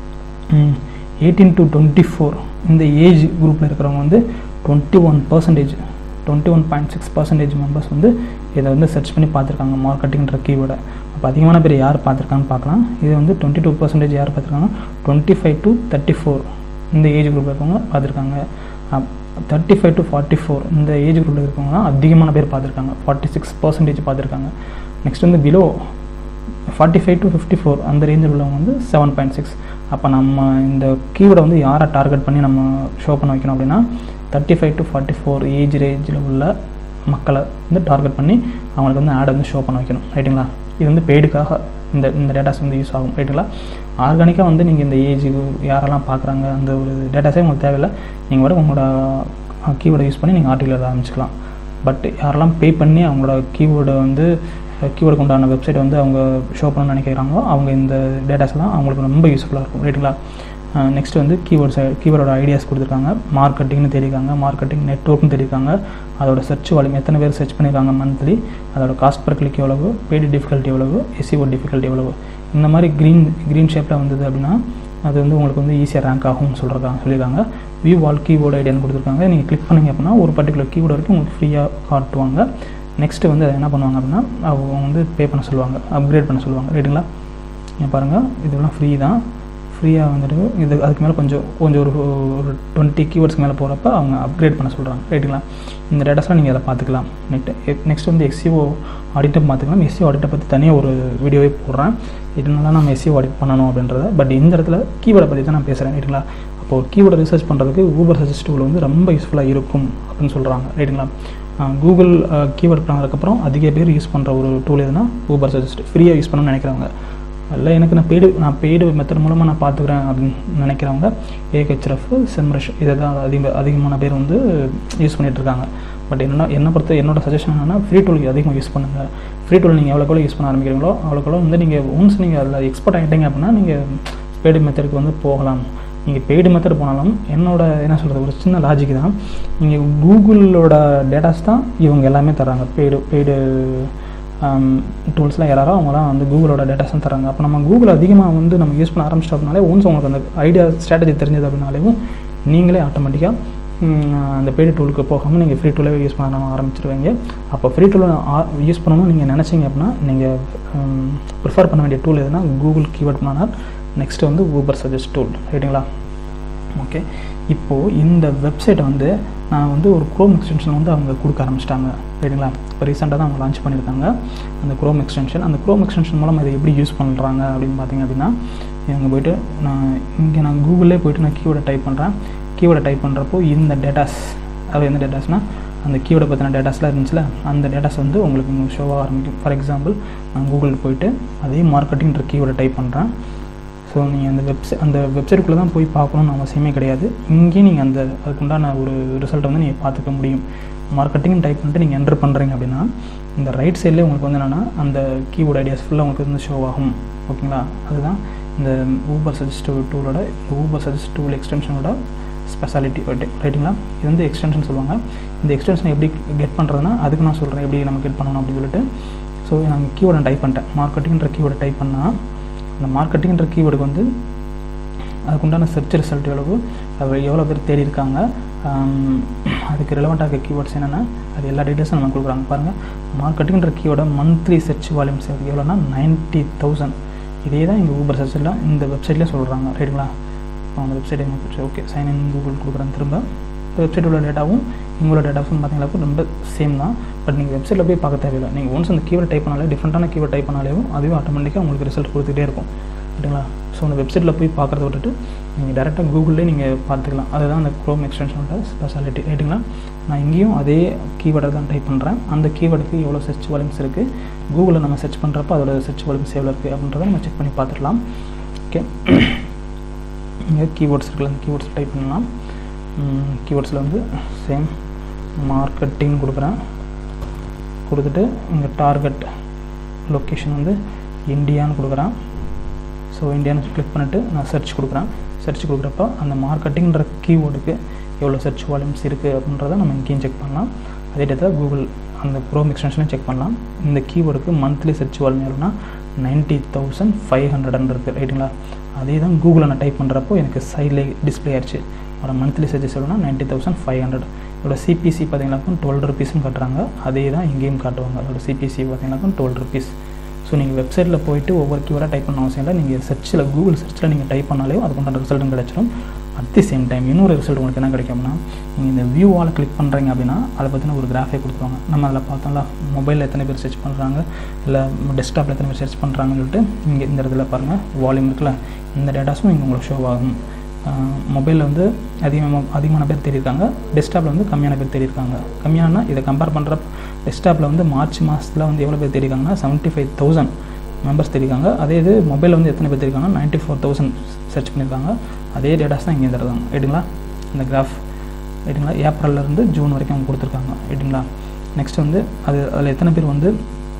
எயிட்டீன் டு டுவெண்ட்டி ஃபோர் இந்த ஏஜ் குரூப்பில் இருக்கிறவங்க வந்து twenty one percentage twenty one point six percentage members வந்து இதை வந்து சர்ச் பண்ணி பார்த்துருக்காங்க மார்க்கெட்டிங்ன்ற கீவேர்டை அப்போ அதிகமான பேர் யார் பார்த்துருக்காங்கன்னு பார்க்கலாம் இது வந்து டுவெண்ட்டி டூ பர்சன்டேஜ் யார் பார்த்துருக்காங்க twenty five to thirty four இந்த ஏஜ் குரூப்பில் இருக்கவங்க பார்த்துருக்காங்க thirty five to forty four இந்த ஏஜ் குரூப்பில் இருக்கவங்க தான் அதிகமான பேர் பார்த்துருக்காங்க ஃபார்ட்டி சிக்ஸ் பர்சன்டேஜ் பார்த்துருக்காங்க நெக்ஸ்ட் வந்து below forty five to fifty four அந்த ரேஞ்சில் உள்ளவங்க வந்து செவன் பாயிண்ட் சிக்ஸ் அப்போ நம்ம இந்த கீவேர்டை வந்து யாரை டார்கெட் பண்ணி நம்ம ஷோ பண்ண வைக்கணும் அப்படின்னா thirty five to forty four age ரேஞ்சில் உள்ள மக்களை வந்து டார்கெட் பண்ணி அவங்களுக்கு வந்து ஆடை வந்து ஷோ பண்ண வைக்கணும் ரைட்டுங்களா இது வந்து பெய்டுக்காக இந்த இந்த டேட்டாஸ் வந்து யூஸ் ஆகும் ரைட்டுங்களா ஆர்கானிக்காக வந்து நீங்கள் இந்த ஏஜுக்கு யாரெல்லாம் பார்க்குறாங்க அந்த ஒரு டேட்டாஸே உங்களுக்கு தேவையில்லை நீங்கள் வர உங்களோட கீவேர்டை யூஸ் பண்ணி நீங்கள் ஆர்டிக்கல் ஆரம்பிச்சிக்கலாம் பட் யாரெல்லாம் பே பண்ணி அவங்களோட கீவேர்டை வந்து கீவேர்டுக்கு உண்டான வெப்சைட் வந்து அவங்க ஷோ பண்ணணும்னு நினைக்கிறாங்களோ அவங்க இந்த டேட்டாஸ்லாம் அவங்களுக்கு ரொம்ப யூஸ்ஃபுல்லாக இருக்கும் ரைட்டுங்களா நெக்ஸ்ட் வந்து கீவேர்ட்ஸ் கீவேர்டோட ஐடியாஸ் கொடுத்துருக்காங்க மார்க்கெட்டிங்னு தெரிவிக்காங்க மார்க்கெட்டிங் நெட்ஒர்க்னு தெரிவிக்காங்க அதோட சர்ச் வால்யூம் எத்தனை பேர் சர்ச் பண்ணியிருக்காங்க மந்த்லி அதோட காஸ்ட் பர் கிளிக் எவ்வளவு பெய்டு டிஃபிகல்ட்டி எவ்வளவு எஸ்சிஓ டிஃபிகல்ட்டி எவ்வளவு இந்த மாதிரி க்ரீன் க்ரீன் ஷேப்பில் வந்தது அப்படின்னா அது வந்து உங்களுக்கு வந்து ஈஸியாக ரேங்க் ஆகும்னு சொல்கிறாங்க சொல்லியிருக்காங்க வியூ வால் கீபோர்டு ஐடியான்னு கொடுத்துருக்காங்க நீங்கள் கிளிக் பண்ணிங்க அப்படின்னா ஒரு பர்டிகுலர் கீபோர்டு வரைக்கும் உங்களுக்கு ஃப்ரீயாக காட்டுவாங்க நெக்ஸ்ட்டு வந்து அதை என்ன பண்ணுவாங்க அப்படின்னா அவங்க வந்து பே பண்ண சொல்லுவாங்க அப்கிரேட் பண்ண சொல்லுவாங்க ரைட்டுங்களா இங்கே பாருங்கள் இதெல்லாம் ஃப்ரீ தான் ஃப்ரீயாக வந்துட்டு இது அதுக்கு மேலே கொஞ்சம் கொஞ்சம் ஒரு ஒரு டுவெண்ட்டி கீவேர்ட்ஸ்க்கு மேலே போகிறப்ப அவங்க அப்கிரேட் பண்ண சொல்கிறாங்க ரைட்டுங்களா இந்த டேட்டாஸ்லாம் நீங்கள் அதை பார்த்துக்கலாம் நெக்ஸ்ட் நெக்ஸ்ட் வந்து எக்ஸிஓ ஆடிட்டை பார்த்துக்கலாம் எஸ்சிஓ ஆடிட்டை பற்றி தனியாக ஒரு வீடியோவே போடுறேன் இதனால நம்ம எஸ்சிஓ ஆடிட் பண்ணணும் அப்படின்றத பட் இந்த இடத்துல கீவேர்டை பற்றி தான் நான் பேசுகிறேன் ரைட்டுங்களா அப்போ ஒரு கீவேர்டை ரிசர்ச் பண்ணுறதுக்கு ஊபர் சஜஸ்ட் டூல் வந்து ரொம்ப யூஸ்ஃபுல்லாக இருக்கும் அப்படின்னு சொல்கிறாங்க ரைட்டுங்களா கூகுள் கீவேர்ட் பண்ணதுக்கப்புறம் அதிக பேர் யூஸ் பண்ணுற ஒரு டூல் எதுனா ஊபர் சஜஸ்ட் ஃப்ரீயாக யூஸ் பண்ணணும்னு நினைக்கிறவங்க இல்லை எனக்கு நான் பெய்டு நான் பெய்டு மெத்தட் மூலமாக நான் பார்த்துக்கிறேன் அப்படின்னு நினைக்கிறவங்க ஏஹெச்எஃப் செம்ரஷ் இதை தான் அதிக அதிகமான பேர் வந்து யூஸ் பண்ணிகிட்டு இருக்காங்க பட் என்ன என்னை பொறுத்த என்னோட சஜஷன் என்னென்னா ஃப்ரீ டூல் அதிகமாக யூஸ் பண்ணுங்கள் ஃப்ரீ டூல் நீங்கள் எவ்வளோக்கெவ்வளோ யூஸ் பண்ண ஆரம்பிக்கிறீங்களோ அவ்வளோக்கெவ்வளோ வந்து நீங்கள் ஒன்ஸ் நீங்கள் அதில் எக்ஸ்பர்ட் ஆகிட்டீங்க அப்படின்னா நீங்கள் பெய்டு மெத்தடுக்கு வந்து போகலாம் நீங்கள் பெய்டு மெத்தட் போனாலும் என்னோட என்ன சொல்கிறது ஒரு சின்ன லாஜிக் தான் நீங்கள் கூகுளோட டேட்டாஸ் தான் இவங்க எல்லாமே தராங்க பெய்டு பெய்டு டூல்ஸ்லாம் யாரோ அவங்களாம் வந்து கூகுளோட டேட்டாஸ் தான் தராங்க அப்போ நம்ம கூகுள் அதிகமாக வந்து நம்ம யூஸ் பண்ண ஆரம்பிச்சிட்டோம் அப்படின்னாலே ஒன்ஸ் உங்களுக்கு அந்த ஐடியா ஸ்ட்ராட்டஜி தெரிஞ்சது அப்படின்னாலேயும் நீங்களே ஆட்டோமேட்டிக்காக அந்த பெய்டு டூலுக்கு போகாமல் நீங்கள் ஃப்ரீ டூலே யூஸ் பண்ண ஆரம்பிச்சிருவீங்க அப்போ ஃப்ரீ டூலை யூஸ் பண்ணணும்னு நீங்கள் நினச்சிங்க அப்படின்னா நீங்கள் ப்ரிஃபர் பண்ண வேண்டிய டூல் எதுனா கூகுள் கீவேர்ட் பண்ணால் நெக்ஸ்ட்டு வந்து ஊபர் சஜஸ்ட் டூல் ரைட்டுங்களா ஓகே இப்போது இந்த வெப்சைட்டை வந்து நான் வந்து ஒரு க்ரோம் எக்ஸ்டென்ஷன் வந்து அவங்க கொடுக்க ஆரம்பிச்சிட்டாங்க ரைட்டுங்களா இப்போ ரீசெண்டாக தான் அவங்க லான்ச் பண்ணியிருக்காங்க அந்த க்ரோம் எக்ஸ்டென்ஷன் அந்த க்ரோம் எக்ஸ்டென்ஷன் மூலம் இதை எப்படி யூஸ் பண்ணுறாங்க அப்படின்னு பார்த்தீங்க அப்படின்னா இவங்க போய்ட்டு நான் இங்கே நான் கூகுளே போய்ட்டு நான் கீவேர்டை டைப் பண்ணுறேன் கீவேர்டை டைப் பண்ணுறப்போ இந்த டேட்டாஸ் அது எந்த டேட்டாஸ்னால் அந்த கீவேர்டை பற்றின டேட்டாஸ்லாம் இருந்துச்சுல அந்த டேட்டாஸ் வந்து உங்களுக்கு ஷோவாக ஆரம்பிக்கும் ஃபார் எக்ஸாம்பிள் நான் கூகுள் போயிட்டு அதே மார்க்கெட்டிங்கிற கீவேர்டை டைப் பண்ணுறேன் ஸோ நீங்கள் அந்த வெப்சை அந்த வெப்சைட்டுக்குள்ளே தான் போய் பார்க்கணுன்னு அவசியமே கிடையாது இங்கேயும் நீங்கள் அந்த அதுக்குண்டான ஒரு ரிசல்ட்டை வந்து நீங்கள் பார்த்துக்க முடியும் மார்க்கெட்டிங் டைப் பண்ணிட்டு நீங்கள் என்டர் பண்ணுறீங்க அப்படின்னா இந்த ரைட் சைட்லேயே உங்களுக்கு வந்து என்னென்னா அந்த கீபோர்ட் ஐடியாஸ் ஃபுல்லாக உங்களுக்கு வந்து ஷோ ஆகும் ஓகேங்களா அதுதான் இந்த ஊபர் சஜஸ்ட் டூலோட ஊபர் சஜஸ்ட் டூல் எக்ஸ்டென்ஷனோட ஸ்பெஷாலிட்டி ரைட்டுங்களா இது வந்து எக்ஸ்டென்ஷன் சொல்லுவாங்க இந்த எக்ஸ்டென்ஷன் எப்படி கெட் பண்ணுறதுனா அதுக்கு நான் சொல்கிறேன் எப்படி நம்ம கெட் பண்ணணும் அப்படின்னு சொல்லிட்டு ஸோ நான் கீவேர்டை டைப் பண்ணிட்டேன் மார்க்கெட்டிங்கிற கீவேர்டை டைப் பண்ணால் அந்த மார்க்கெட்டிங்கிற கீவேர்டுக்கு வந்து அதுக்குண்டான சர்ச் ரிசல்ட் எவ்வளவு அது எவ்வளோ பேர் தேடி இருக்காங்க அதுக்கு ரிலவெண்ட்டாக இருக்க கீவேர்ட்ஸ் என்னென்னா அது எல்லா டீட்டெயில்ஸும் நம்ம கொடுக்குறாங்க பாருங்கள் மார்க்கெட்டிங்கிற கீவேர்டை மந்த்லி சர்ச் வால்யூம்ஸ் எவ்வளோனா நைன்ட்டி தௌசண்ட் இதே தான் எங்கள் ஊபர் சர்ச்சில் இந்த வெப்சைட்லேயே சொல்கிறாங்க ரைட்டுங்களா அந்த வெப்சைட் எங்கே போச்சு ஓகே சைன் இன் கூகுள் கொடுக்குறேன் திரும்ப வெப்சைட்டோட டேட்டாவும் உங்களோட டேட்டாஸும் பார்த்தீங்கன்னா ரொம்ப சேம் தான் பட் நீங்கள் வெப்சைட்டில் போய் பார்க்க தேவையில்லை நீங்கள் ஒன்ஸ் அந்த கீவேர்ட் டைப் பண்ணாலே டிஃப்ரெண்ட்டான கீவேர்ட் டைப் பண்ணாலேயும் அதுவே ஆட்டோமேட்டிக்காக உங்களுக்கு ரிசல்ட் கொடுத்துட்டே இருக்கும் ரைட்டுங்களா ஸோ அந்த வெப்சைட்டில் போய் பார்க்குறத விட்டுட்டு நீங்கள் டேரெக்டாக கூகுள்லேயே நீங்கள் பார்த்துக்கலாம் அதுதான் அந்த க்ரோம் எக்ஸ்டென்ஷனோட ஸ்பெஷாலிட்டி ரைட்டுங்களா நான் இங்கேயும் அதே கீவேர்டை தான் டைப் பண்ணுறேன் அந்த கீவேர்டுக்கு எவ்வளோ சர்ச் வால்யூம்ஸ் இருக்குது கூகுளில் நம்ம சர்ச் பண்ணுறப்ப அதோட சர்ச் வால்யூம்ஸ் எவ்வளோ இருக்குது அப்படின்றத நம்ம செக் பண்ணி பார்த்துக்கலாம் ஓகே இங்கே கீவேர்ட்ஸ் இருக்குல்ல அந்த கீவேர்ட்ஸ் டைப் பண்ணலாம் கீவேர்ட்ஸில் வந்து சேம் மார்க்கெட்டிங் கொடுக்குறேன் கொடுத்துட்டு இங்கே டார்கெட் லொக்கேஷன் வந்து இந்தியான்னு கொடுக்குறேன் ஸோ இந்தியான்னு கிளிக் பண்ணிவிட்டு நான் சர்ச் கொடுக்குறேன் சர்ச் கொடுக்குறப்ப அந்த மார்க்கெட்டிங்கிற கீவேர்டுக்கு எவ்வளோ சர்ச் வால்யூம்ஸ் இருக்குது அப்படின்றத நம்ம இங்கேயும் செக் பண்ணலாம் அதே டேத்தில் கூகுள் அந்த க்ரோம் எக்ஸ்டென்ஷனையும் செக் பண்ணலாம் இந்த கீவேர்டுக்கு மந்த்லி சர்ச் வால்யூம் எவ்வளோனா நைன்ட்டி தௌசண்ட் ஃபைவ் ஹண்ட்ரட்னு இருக்குது ரைட்டுங்களா அதே தான் கூகுளில் நான் டைப் பண்ணுறப்போ எனக்கு சைடில் டிஸ்பிளே ஆயிடுச்சு அதோட மந்த்லி சர்ச்சஸ் எவ்வளோனா நைன்ட்டி தௌசண்ட் ஃபைவ் ஹண்ட்ரட் இதோட சிபிசி பார்த்தீங்கன்னாக்கும் டுவெல் ருபீஸ்னு காட்டுறாங்க அதே தான் இங்கேயும் காட்டுவாங்க அதோட சிபிசி பார்த்தீங்கன்னாக்கும் டுவெல் ருபீஸ் ஸோ நீங்கள் வெப்சைட்டில் போயிட்டு ஒவ்வொரு கீவராக டைப் பண்ண அவசியம் இல்லை நீங்கள் சர்ச்சில் கூகுள் சர்ச்சில் நீங்கள் டைப் பண்ணாலே அதுக்கு உண்டான ரிசல்ட்டும் கிடச்சிடும் அட் தி சேம் டைம் இன்னொரு ரிசல்ட் உங்களுக்கு என்ன கிடைக்கும்னா நீங்கள் இந்த வியூ ஆல் கிளிக் பண்ணுறீங்க அப்படின்னா அதை பற்றின ஒரு கிராஃபே கொடுத்துருவாங்க நம்ம அதில் பார்த்தோம்ல மொபைலில் எத்தனை பேர் சர்ச் பண்ணுறாங்க இல்லை டெஸ்க்டாப்பில் எத்தனை பேர் சர்ச் பண்ணுறாங்கன்னு சொல்லிட்டு இங்கே இந்த இடத்துல பாருங்கள் வால்யூம் இருக்குல்ல இந்த டேட்டாஸும் இங்கே உங்களுக்கு ஷோ ஆகும் மொபைலில் வந்து அதிகமாக அதிகமான பேர் தேடிருக்காங்க டெஸ்க்டாப்பில் வந்து கம்மியான பேர் தேடிருக்காங்க கம்மியானா இதை கம்பேர் பண்ணுற டெஸ்க்டாப்பில் வந்து மார்ச் மாதத்தில் வந்து எவ்வளோ பேர் தேடிருக்காங்கன்னா செவன்ட்டி ஃபைவ் தௌசண்ட் மெம்பர்ஸ் தெரிவிக்காங்க அதே இது மொபைலில் வந்து எத்தனை பேர் தெரிவிக்காங்கன்னா நைன்ட்டி ஃபோர் தௌசண்ட் சர்ச் பண்ணியிருக்காங்க அதே டேட்டாஸ் தான் இங்கே தருவாங்க ரைட்டுங்களா இந்த கிராஃப் ரைட்டுங்களா ஏப்ரல்லேருந்து ஜூன் வரைக்கும் அவங்க கொடுத்துருக்காங்க ரைட்டுங்களா நெக்ஸ்ட் வந்து அது அதில் எத்தனை பேர் வந்து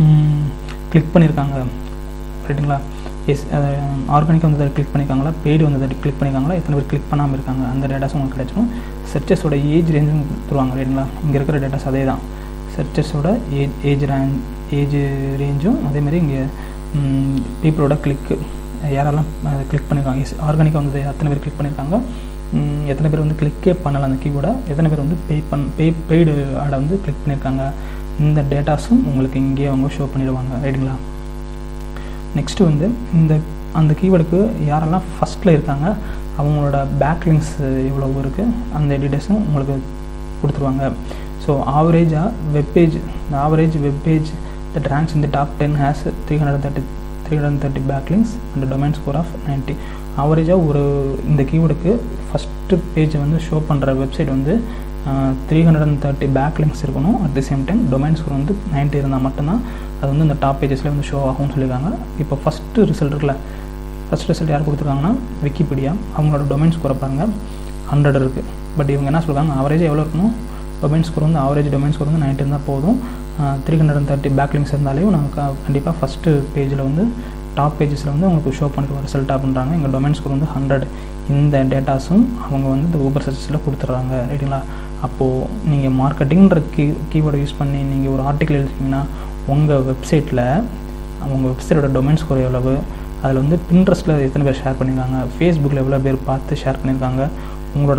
கிளிக் பண்ணியிருக்காங்க ரைட்டுங்களா எஸ் ஆர்கானிக்காக வந்து கிளிக் பண்ணியிருக்காங்களா பெய்டு வந்து கிளிக் பண்ணியிருக்காங்களா எத்தனை பேர் கிளிக் பண்ணாமல் இருக்காங்க அந்த டேட்டாஸும் உங்களுக்கு கிடைச்சிடும் சர்ச்சஸோட ஏஜ் ரேஞ்சும் கொடுத்துருவாங்க ரைட்டுங்களா இங்கே இருக்கிற டேட்டாஸ் அதே தான் சர்ச்சஸோட ஏஜ் ஏஜ் ரேஞ்ச் ஏஜ் ரேஞ்சும் அதேமாதிரி இங்கே பீப்புளோட கிளிக்கு யாரெல்லாம் கிளிக் பண்ணியிருக்காங்க ஆர்கானிக்காக வந்து எத்தனை பேர் கிளிக் பண்ணியிருக்காங்க எத்தனை பேர் வந்து கிளிக்கே பண்ணலை அந்த கீபோர்டை எத்தனை பேர் வந்து பே பண் பே பெய்டு ஆடை வந்து கிளிக் பண்ணியிருக்காங்க இந்த டேட்டாஸும் உங்களுக்கு இங்கேயே அவங்க ஷோ பண்ணிடுவாங்க ரைட்டுங்களா நெக்ஸ்ட்டு வந்து இந்த அந்த கீவேர்டுக்கு யாரெல்லாம் ஃபஸ்ட்டில் இருக்காங்க அவங்களோட பேக்லிங்ஸ் எவ்வளோ இருக்குது அந்த டீட்டெயில்ஸும் உங்களுக்கு கொடுத்துருவாங்க ஸோ ஆவரேஜாக வெப்பேஜ் இந்த ஆவரேஜ் வெப்பேஜ் தட் ரேங்க்ஸ் இந்த top ten has three hundred thirty three hundred thirty backlinks and domain score of ninety ஆவரேஜாக ஒரு இந்த கீவேர்டுக்கு ஃபஸ்ட்டு பேஜை வந்து ஷோ பண்ணுற வெப்சைட் வந்து three hundred and thirty backlinks இருக்கணும் at the same time domain score வந்து நைன்ட்டி இருந்தால் மட்டும்தான் அது வந்து இந்த டாப் பேஜஸில் வந்து ஷோ ஆகும்னு சொல்லியிருக்காங்க இப்போ ஃபஸ்ட்டு ரிசல்ட் இருக்குல்ல ஃபஸ்ட் ரிசல்ட் யார் கொடுத்துருக்காங்கன்னா விக்கிபீடியா அவங்களோட டொமைன் ஸ்கோரை பாருங்கள் ஹண்ட்ரட் இருக்குது பட் இவங்க என்ன சொல்கிறாங்க ஆவரேஜ் எவ்வளோ இருக்கணும் டொமைன் ஸ்கோர் வந்து ஆவரேஜ் டொமைன் ஸ்கோர் வந்து நைன்ட்டி இருந்தால் போதும் three hundred and thirty backlinks இருந்தாலே நமக்கு கண்டிப்பாக ஃபஸ்ட்டு பேஜில் வந்து டாப் பேஜஸில் வந்து உங்களுக்கு ஷோ பண்ணிட்டு ரிசல்ட்டாக பண்ணுறாங்க எங்கள் டொமைன் ஸ்கோர் வந்து ஹண்ட்ரட் இந்த டேட்டாஸும் அவங்க வந்து இந்த ஊபர் சர்ச்சஸில் கொடுத்துட்றாங்க ரைட்டுங்களா அப்போது நீங்கள் மார்க்கெட்டிங்கிற கீ கீவேர்டை யூஸ் பண்ணி நீங்கள் ஒரு ஆர்டிக்கல் எழுதிங்கன்னா உங்கள் வெப்சைட்டில் உங்கள் வெப்சைட்டோட டொமைன் ஸ்கோர் எவ்வளவு அதில் வந்து பின்ட்ரெஸ்ட்டில் எத்தனை பேர் ஷேர் பண்ணியிருக்காங்க ஃபேஸ்புக்கில் எவ்வளோ பேர் பார்த்து ஷேர் பண்ணியிருக்காங்க உங்களோட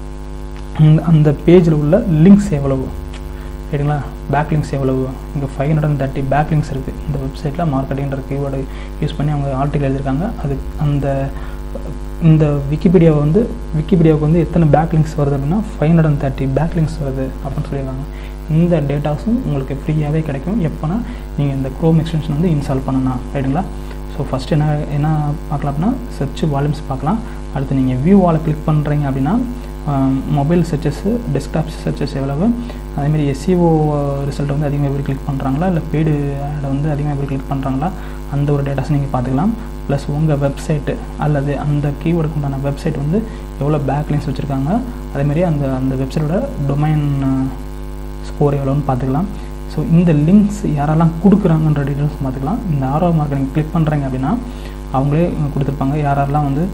அந்த அந்த பேஜில் உள்ள லிங்க்ஸ் எவ்வளவு ரைட்டுங்களா பேக் லிங்க்ஸ் எவ்வளவு இங்கே five hundred and thirty back links இருக்குது இந்த வெப்சைட்டில் மார்க்கெட்டிங்கிற கீவேர்டை யூஸ் பண்ணி அவங்க ஆர்டிக்கல் எழுதியிருக்காங்க அது அந்த இந்த விக்கிபீடியாவை வந்து விக்கிபீடியாவுக்கு வந்து எத்தனை பேக் லிங்க்ஸ் வருது அப்படின்னா five hundred and thirty backlinks வருது அப்படின்னு சொல்லியிருக்காங்க இந்த டேட்டாஸும் உங்களுக்கு ஃப்ரீயாகவே கிடைக்கும் எப்போனா நீங்கள் இந்த க்ரோம் எக்ஸ்டென்ஷன் வந்து இன்ஸ்டால் பண்ணணும் ரைட்டுங்களா ஸோ ஃபஸ்ட் என்ன என்ன பார்க்கலாம் அப்படின்னா சர்ச் வால்யூம்ஸ் பார்க்கலாம் அடுத்து நீங்கள் வியூ வாலை கிளிக் பண்ணுறீங்க அப்படின்னா மொபைல் சர்ச்சஸ்ஸு டெஸ்க்டாப் சர்ச்சஸ் எவ்வளவு அதேமாதிரி எஸ்சிஓ ரிசல்ட் வந்து அதிகமாக எப்படி கிளிக் பண்ணுறாங்களா இல்லை பெய்டு ஆடை வந்து அதிகமாக எப்படி கிளிக் பண்ணுறாங்களா அந்த ஒரு டேட்டாஸ் நீங்கள் பார்த்துக்கலாம் ப்ளஸ் உங்கள் வெப்சைட்டு அல்லது அந்த கீவேர்டுக்கு உண்டான வெப்சைட் வந்து எவ்வளோ பேக்லிங்ஸ் வச்சுருக்காங்க அதேமாதிரி அந்த அந்த வெப்சைட்டோட டொமைன் ஸ்கோர் எவ்வளோன்னு பார்த்துக்கலாம் ஸோ இந்த லிங்க்ஸ் யாரெல்லாம் கொடுக்குறாங்கன்ற டீட்டெயில்ஸ் பார்த்துக்கலாம் இந்த ஆரோ மார்க்கெட்டிங் கிளிக் பண்ணுறீங்க அப்படின்னா அவங்களே கொடுத்துருப்பாங்க யாரெல்லாம் வந்து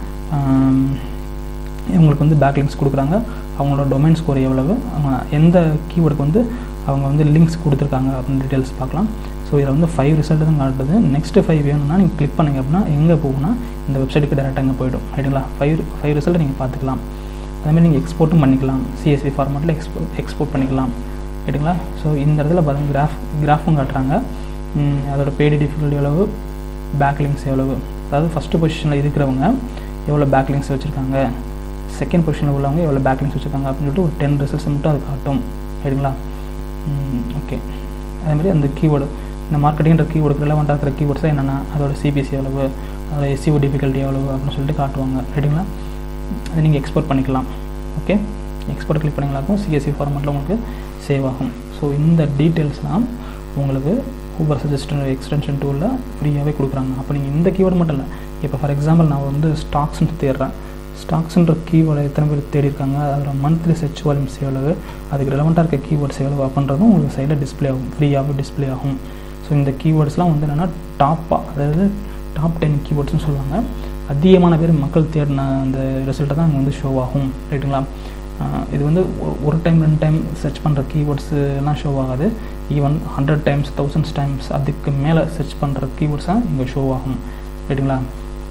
இவங்களுக்கு வந்து பேக் லிங்க்ஸ் கொடுக்குறாங்க அவங்களோட டொமைன் ஸ்கோர் எவ்வளவு அவங்க எந்த கீவேர்டுக்கு வந்து அவங்க வந்து லிங்க்ஸ் கொடுத்துருக்காங்க அப்படின்னு டீட்டெயில்ஸ் பார்க்கலாம் ஸோ இதில் வந்து ஃபைவ் ரிசல்ட் தான் காட்டுது நெக்ஸ்ட்டு ஃபைவ் வேணும்னா நீங்கள் கிளிக் பண்ணிங்க அப்படின்னா எங்கே போகும்னா இந்த வெப்சைட்டுக்கு டேரெக்டாக அங்கே போய்டும் ரைட்டுங்களா ஃபைவ் ஃபைவ் ரிசல்ட் நீங்கள் பார்த்துக்கலாம் அதேமாதிரி நீங்கள் எக்ஸ்போர்ட்டும் பண்ணிக்கலாம் சிஎஸ்வி ஃபார்மேட்டில் எக்ஸ்போர்ட் எக்ஸ்போர்ட் பண்ணிக்கலாம் ரைட்டுங்களா ஸோ இந்த இடத்துல பாருங்கள் கிராஃப் கிராஃபும் காட்டுறாங்க அதோட பேடி டிஃபிகல்ட்டி எவ்வளவு பேக் லிங்க்ஸ் எவ்வளவு அதாவது ஃபஸ்ட்டு பொசிஷனில் இருக்கிறவங்க எவ்வளோ பேக் லிங்க்ஸ் வச்சுருக்காங்க செகண்ட் பொசிஷனில் உள்ளவங்க எவ்வளோ பேக் லிங்க்ஸ் வச்சுருக்காங்க அப்படின்னு சொல்லிட்டு ஒரு டென் ரிசல்ட்ஸ் மட்டும் அது காட்டும் ரைட்டுங்களா ஓகே அதேமாதிரி அந்த கீவேர்டு இந்த மார்க்கெட்டிங்கிற கீவேர்டுக்கு ரிலவெண்ட்டாக இருக்கிற கீவேர்ட்ஸாக என்னென்னா அதோட சிபிஎஸ்சி எவ்வளவு அதோட எஸ்சிஓ டிஃபிகல்ட்டி எவ்வளவு அப்படின்னு சொல்லிட்டு காட்டுவாங்க ரைட்டுங்களா அதை நீங்கள் எக்ஸ்போர்ட் பண்ணிக்கலாம் ஓகே எக்ஸ்போர்ட் கிளிக் பண்ணிங்களாக்கும் சிஎஸ்சி ஃபார்மேட்டில் உங்களுக்கு சேவ் ஆகும் ஸோ இந்த டீட்டெயில்ஸ்லாம் உங்களுக்கு ஊபர் சஜஸ்டன் எக்ஸ்டென்ஷன் டூலில் ஃப்ரீயாகவே கொடுக்குறாங்க அப்போ நீங்கள் இந்த கீவேர்டு மட்டும் இல்லை இப்போ ஃபார் எக்ஸாம்பிள் நான் வந்து ஸ்டாக்ஸ்னு தேடுறேன் ஸ்டாக்ஸ்ன்ற கீவேர்டை எத்தனை பேர் தேடி இருக்காங்க அதோட மந்த்லி சர்ச் வால்யூம்ஸ் எவ்வளவு அதுக்கு ரெலவெண்ட்டாக இருக்க கீவேர்ட்ஸ் எவ்வளவு அப்படின்றதும் உங்களுக்கு சைடில் டிஸ்பிளே ஆகும் ஃப்ரீயாகவே டிஸ்பிளே ஆகும் ஸோ இந்த கீவேர்ட்ஸ்லாம் வந்து என்னென்னா டாப்பாக அதாவது டாப் டென் கீவேர்ட்ஸ்னு சொல்லுவாங்க அதிகமான பேர் மக்கள் தேடின அந்த ரிசல்ட்டை தான் இங்கே வந்து ஷோ ஆகும் ரைட்டுங்களா இது வந்து ஒரு டைம் ரெண்டு டைம் சர்ச் பண்ணுற கீவேர்ட்ஸ் எல்லாம் ஷோ ஆகாது even hundred times thousands times அதுக்கு மேலே சர்ச் பண்ணுற கீவேர்ட்ஸ் தான் இங்கே ஷோ ஆகும் ரைட்டுங்களா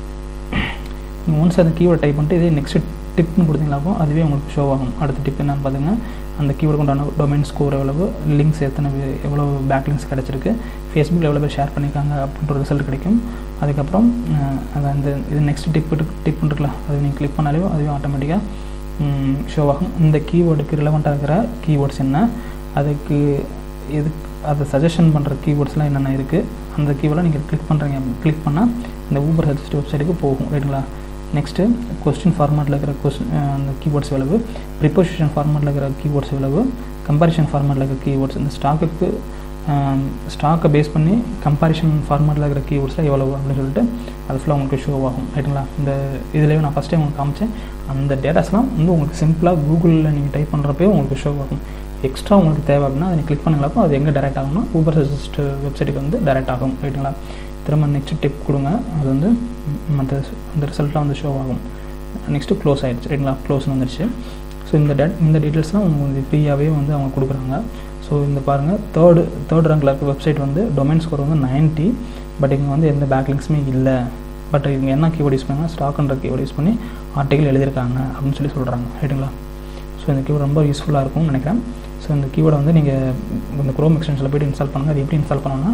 நீங்கள் ஒன்ஸ் அந்த கீவேர்ட் டைப் பண்ணிட்டு இதே நெக்ஸ்ட் டிப்னு கொடுத்தீங்களாக்கும் அதுவே உங்களுக்கு ஷோ ஆகும் அடுத்த டிப் என்னன்னு பார்த்தீங்கன்னா அந்த கீவேர்டு கொண்டான டொமைன் ஸ்கோர் எவ்வளவு லிங்க்ஸ் எத்தனை எவ்வளோ பேக் லிங்க்ஸ் கிடச்சிருக்கு ஃபேஸ்புக்கில் எவ்வளோ பேர் ஷேர் பண்ணியிருக்காங்க அப்படின்ற ரிசல்ட் கிடைக்கும் அதுக்கப்புறம் அது அந்த இது நெக்ஸ்ட் டிப் டிப் இருக்குல்ல அது நீங்கள் கிளிக் பண்ணாலே அதுவே ஆட்டோமேட்டிக்காக ஷோ ஆகும் இந்த கீவேர்டுக்கு ரிலவெண்ட்டாக இருக்கிற கீவேர்ட்ஸ் என்ன அதுக்கு எது அதை சஜஷன் பண்ணுற கீவேர்ட்ஸ்லாம் என்னென்ன இருக்குது அந்த கீவேர்டை நீங்கள் கிளிக் பண்ணுறீங்க கிளிக் பண்ணால் இந்த ஊபர் சஜஸ்ட் வெப்சைட்டுக்கு போகும் ரைட்டுங்களா நெக்ஸ்ட்டு கொஸ்டின் ஃபார்மேட்டில் இருக்கிற கொஸ்டின் அந்த கீவேர்ட்ஸ் எவ்வளவு ப்ரிப்போசிஷன் ஃபார்மேட்டில் இருக்கிற கீவேர்ட்ஸ் எவ்வளவு கம்பேரிஷன் ஃபார்மேட்டில் இருக்கிற கீவேர்ட்ஸ் இந்த ஸ்டாக்குக்கு ஸ்டாக்கை பேஸ் பண்ணி கம்பேரிஷன் ஃபார்மேட்டில் இருக்கிற கீவேர்ட்ஸில் எவ்வளவு அப்படின்னு சொல்லிட்டு அது ஃபுல்லாக உங்களுக்கு ஷோ ஆகும் ரைட்டுங்களா இந்த இதுலேயே நான் ஃபஸ்ட் டைம் உங்களுக்கு காமிச்சேன் அந்த டேட்டாஸ்லாம் வந்து உங்களுக்கு சிம்பிளாக கூகுளில் நீங்கள் டைப் பண்ணுறப்பே உங்களுக்கு ஷோ ஆகும் எக்ஸ்ட்ரா உங்களுக்கு தேவை அப்படின்னா அதை கிளிக் பண்ணிங்களப்போ அது எங்கே டேரெக்ட் ஆகும்னா ஊபர் சஜஸ்ட் வெப்சைட்டுக்கு வந்து டேரெக்ட் ஆகும் ரைட்டுங்களா திரும்ப நெக்ஸ்ட் டிப் கொடுங்க அது வந்து மற்ற அந்த ரிசல்ட்லாம் வந்து ஷோ ஆகும் நெக்ஸ்ட்டு க்ளோஸ் ஆகிடுச்சு ரைட்டுங்களா க்ளோஸ்னு வந்துடுச்சு ஸோ இந்த டேட் இந்த டீட்டெயில்ஸ்லாம் உங்களுக்கு ஃப்ரீயாகவே வந்து அவங்க கொடுக்குறாங்க ஸோ இந்த பாருங்கள் தேர்டு தேர்ட் ரேங்கில் இருக்க வெப்சைட் வந்து டொமைன் ஸ்கோர் வந்து நைன்ட்டி பட் இங்கே வந்து எந்த பேக்லிங்ஸுமே இல்லை பட் இவங்க என்ன கீவேர்ட் யூஸ் பண்ணால் ஸ்டாக்ன்ற கீவேர்ட் யூஸ் பண்ணி ஆர்டிகல் எழுதியிருக்காங்க அப்படின்னு சொல்லி சொல்கிறாங்க ரைட்டுங்களா ஸோ இந்த கீவேர்ட் ரொம்ப யூஸ்ஃபுல்லாக இருக்கும்னு நினைக்கிறேன் ஸோ இந்த கீவேர்டை வந்து நீங்கள் இந்த க்ரோம் எக்ஸ்டென்ஷனில் போய்ட்டு இன்ஸ்டால் பண்ணுங்கள் அது எப்படி இன்ஸ்டால் பண்ணோன்னா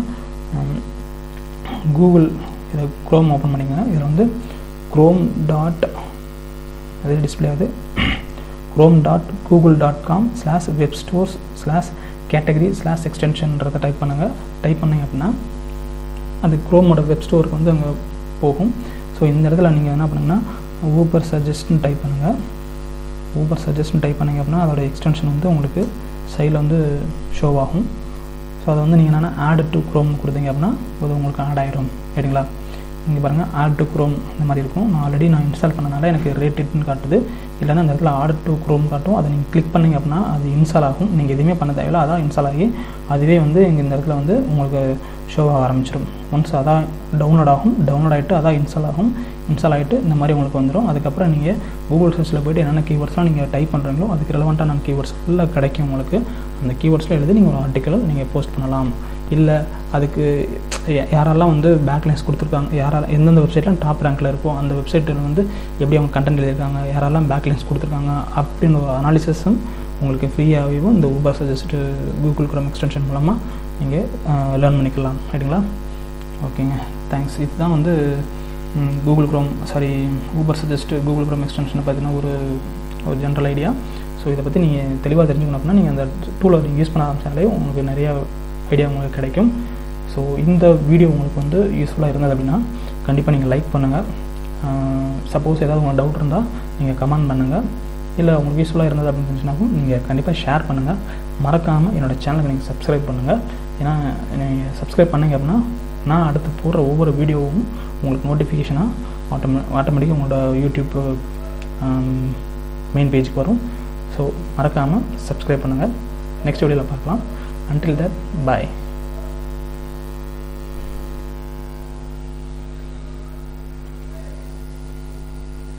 கூகுள் இதை க்ரோம் ஓப்பன் பண்ணிக்கோங்க இதில் வந்து க்ரோம் டாட் அது டிஸ்பிளே ஆகுது Chrome dot Google dot com slash web stores slash category slash எக்ஸ்டென்ஷன்றதை டைப் பண்ணுங்கள் டைப் பண்ணிங்க அப்படின்னா அது க்ரோமோட வெப் ஸ்டோருக்கு வந்து அங்கே போகும் ஸோ இந்த இடத்துல நீங்கள் என்ன பண்ணுங்கன்னா ஊபர் சஜஸ்ட்னு டைப் பண்ணுங்கள் ஊபர் சஜஸ்ட்னு டைப் பண்ணிங்க அப்படின்னா அதோட எக்ஸ்டென்ஷன் வந்து உங்களுக்கு சைடில் வந்து ஷோ ஆகும் ஸோ அதை வந்து நீங்கள் என்னென்னா ஆட் டு க்ரோம் கொடுத்தீங்க அப்படின்னா அது உங்களுக்கு ஆட் ஆயிரும் சரிங்களா இங்கே பாருங்கள் ஆட் டு க்ரோம் இந்த மாதிரி இருக்கும் நான் ஆல்ரெடி நான் இன்ஸ்டால் பண்ணனால எனக்கு ரேட்டட்னு காட்டுது இல்லைன்னா அந்த இடத்துல ஆட் டு க்ரோம் காட்டும் அதை நீங்கள் கிளிக் பண்ணிங்க அப்படின்னா அது இன்ஸ்டால் ஆகும் நீங்கள் எதுவுமே பண்ண தேவையில்ல அதான் இன்ஸ்டால் ஆகி அதுவே வந்து இங்கே இந்த இடத்துல வந்து உங்களுக்கு ஷோ ஆக ஆரம்பிச்சிடும் ஒன்ஸ் அதான் டவுன்லோட் ஆகும் டவுன்லோட் ஆகிட்டு அதான் இன்ஸ்டால் ஆகும் இன்ஸ்டால் ஆகிட்டு இந்த மாதிரி உங்களுக்கு வந்துடும் அதுக்கப்புறம் நீங்கள் கூகுள் சர்ச்சில் போய்ட்டு என்னென்ன கீவேர்ட்ஸ்லாம் நீங்கள் டைப் பண்ணுறீங்களோ அதுக்கு ரெலவெண்ட்டான கீவேர்ட்ஸ் ஃபுல்லாக கிடைக்கும் உங்களுக்கு அந்த கீவேர்ட்ஸில் எழுதி நீங்கள் ஒரு ஆர்டிக்கல் நீங்கள் போஸ்ட் பண்ணலாம் இல்லை அதுக்கு யாரெல்லாம் வந்து பேக்லைன்ஸ் கொடுத்துருக்காங்க யாரால் எந்தெந்த வெப்சைட்லாம் டாப் ரேங்க்கில் இருக்கோ அந்த வெப்சைட்டில் வந்து எப்படி அவங்க கண்டென்ட் எழுதியிருக்காங்க யாரெல்லாம் பேக்லைன்ஸ் கொடுத்துருக்காங்க அப்படின்னு ஒரு அனாலிசிஸும் உங்களுக்கு ஃப்ரீயாகவும் இந்த Uber suggest Google Chrome extension மூலமாக நீங்கள் லேர்ன் பண்ணிக்கலாம் ரைட்டுங்களா ஓகேங்க தேங்க்ஸ் இதுதான் வந்து Google Chrome sorry Uber suggest Google Chrome எக்ஸ்டென்ஷனை பார்த்தீங்கன்னா ஒரு ஒரு ஜென்ரல் ஐடியா ஸோ இதை பற்றி நீங்கள் தெளிவாக தெரிஞ்சுக்கணும் அப்படின்னா நீங்கள் அந்த டூலை நீங்கள் யூஸ் பண்ண ஆரம்பிச்சாலே உங்களுக்கு நிறையா ஐடியா உங்களுக்கு கிடைக்கும் ஸோ இந்த வீடியோ உங்களுக்கு வந்து யூஸ்ஃபுல்லாக இருந்தது அப்படின்னா கண்டிப்பாக நீங்கள் லைக் பண்ணுங்கள் சப்போஸ் ஏதாவது உங்களுக்கு டவுட் இருந்தால் நீங்கள் கமெண்ட் பண்ணுங்கள் இல்லை உங்களுக்கு யூஸ்ஃபுல்லாக இருந்தது அப்படின்னு இருந்துச்சுனாக்கும் நீங்கள் கண்டிப்பாக ஷேர் பண்ணுங்கள் மறக்காமல் என்னோடய சேனலுக்கு நீங்கள் சப்ஸ்கிரைப் பண்ணுங்கள் ஏன்னா நீங்கள் சப்ஸ்கிரைப் பண்ணிங்க அப்படின்னா நான் அடுத்து போடுற ஒவ்வொரு வீடியோவும் உங்களுக்கு நோட்டிஃபிகேஷனாக ஆட்டோமே ஆட்டோமேட்டிக்காக உங்களோட யூடியூப் மெயின் பேஜுக்கு வரும் ஸோ மறக்காமல் சப்ஸ்கிரைப் பண்ணுங்கள் நெக்ஸ்ட் வீடியோவில் பார்க்கலாம் அன்டில் தட் பாய்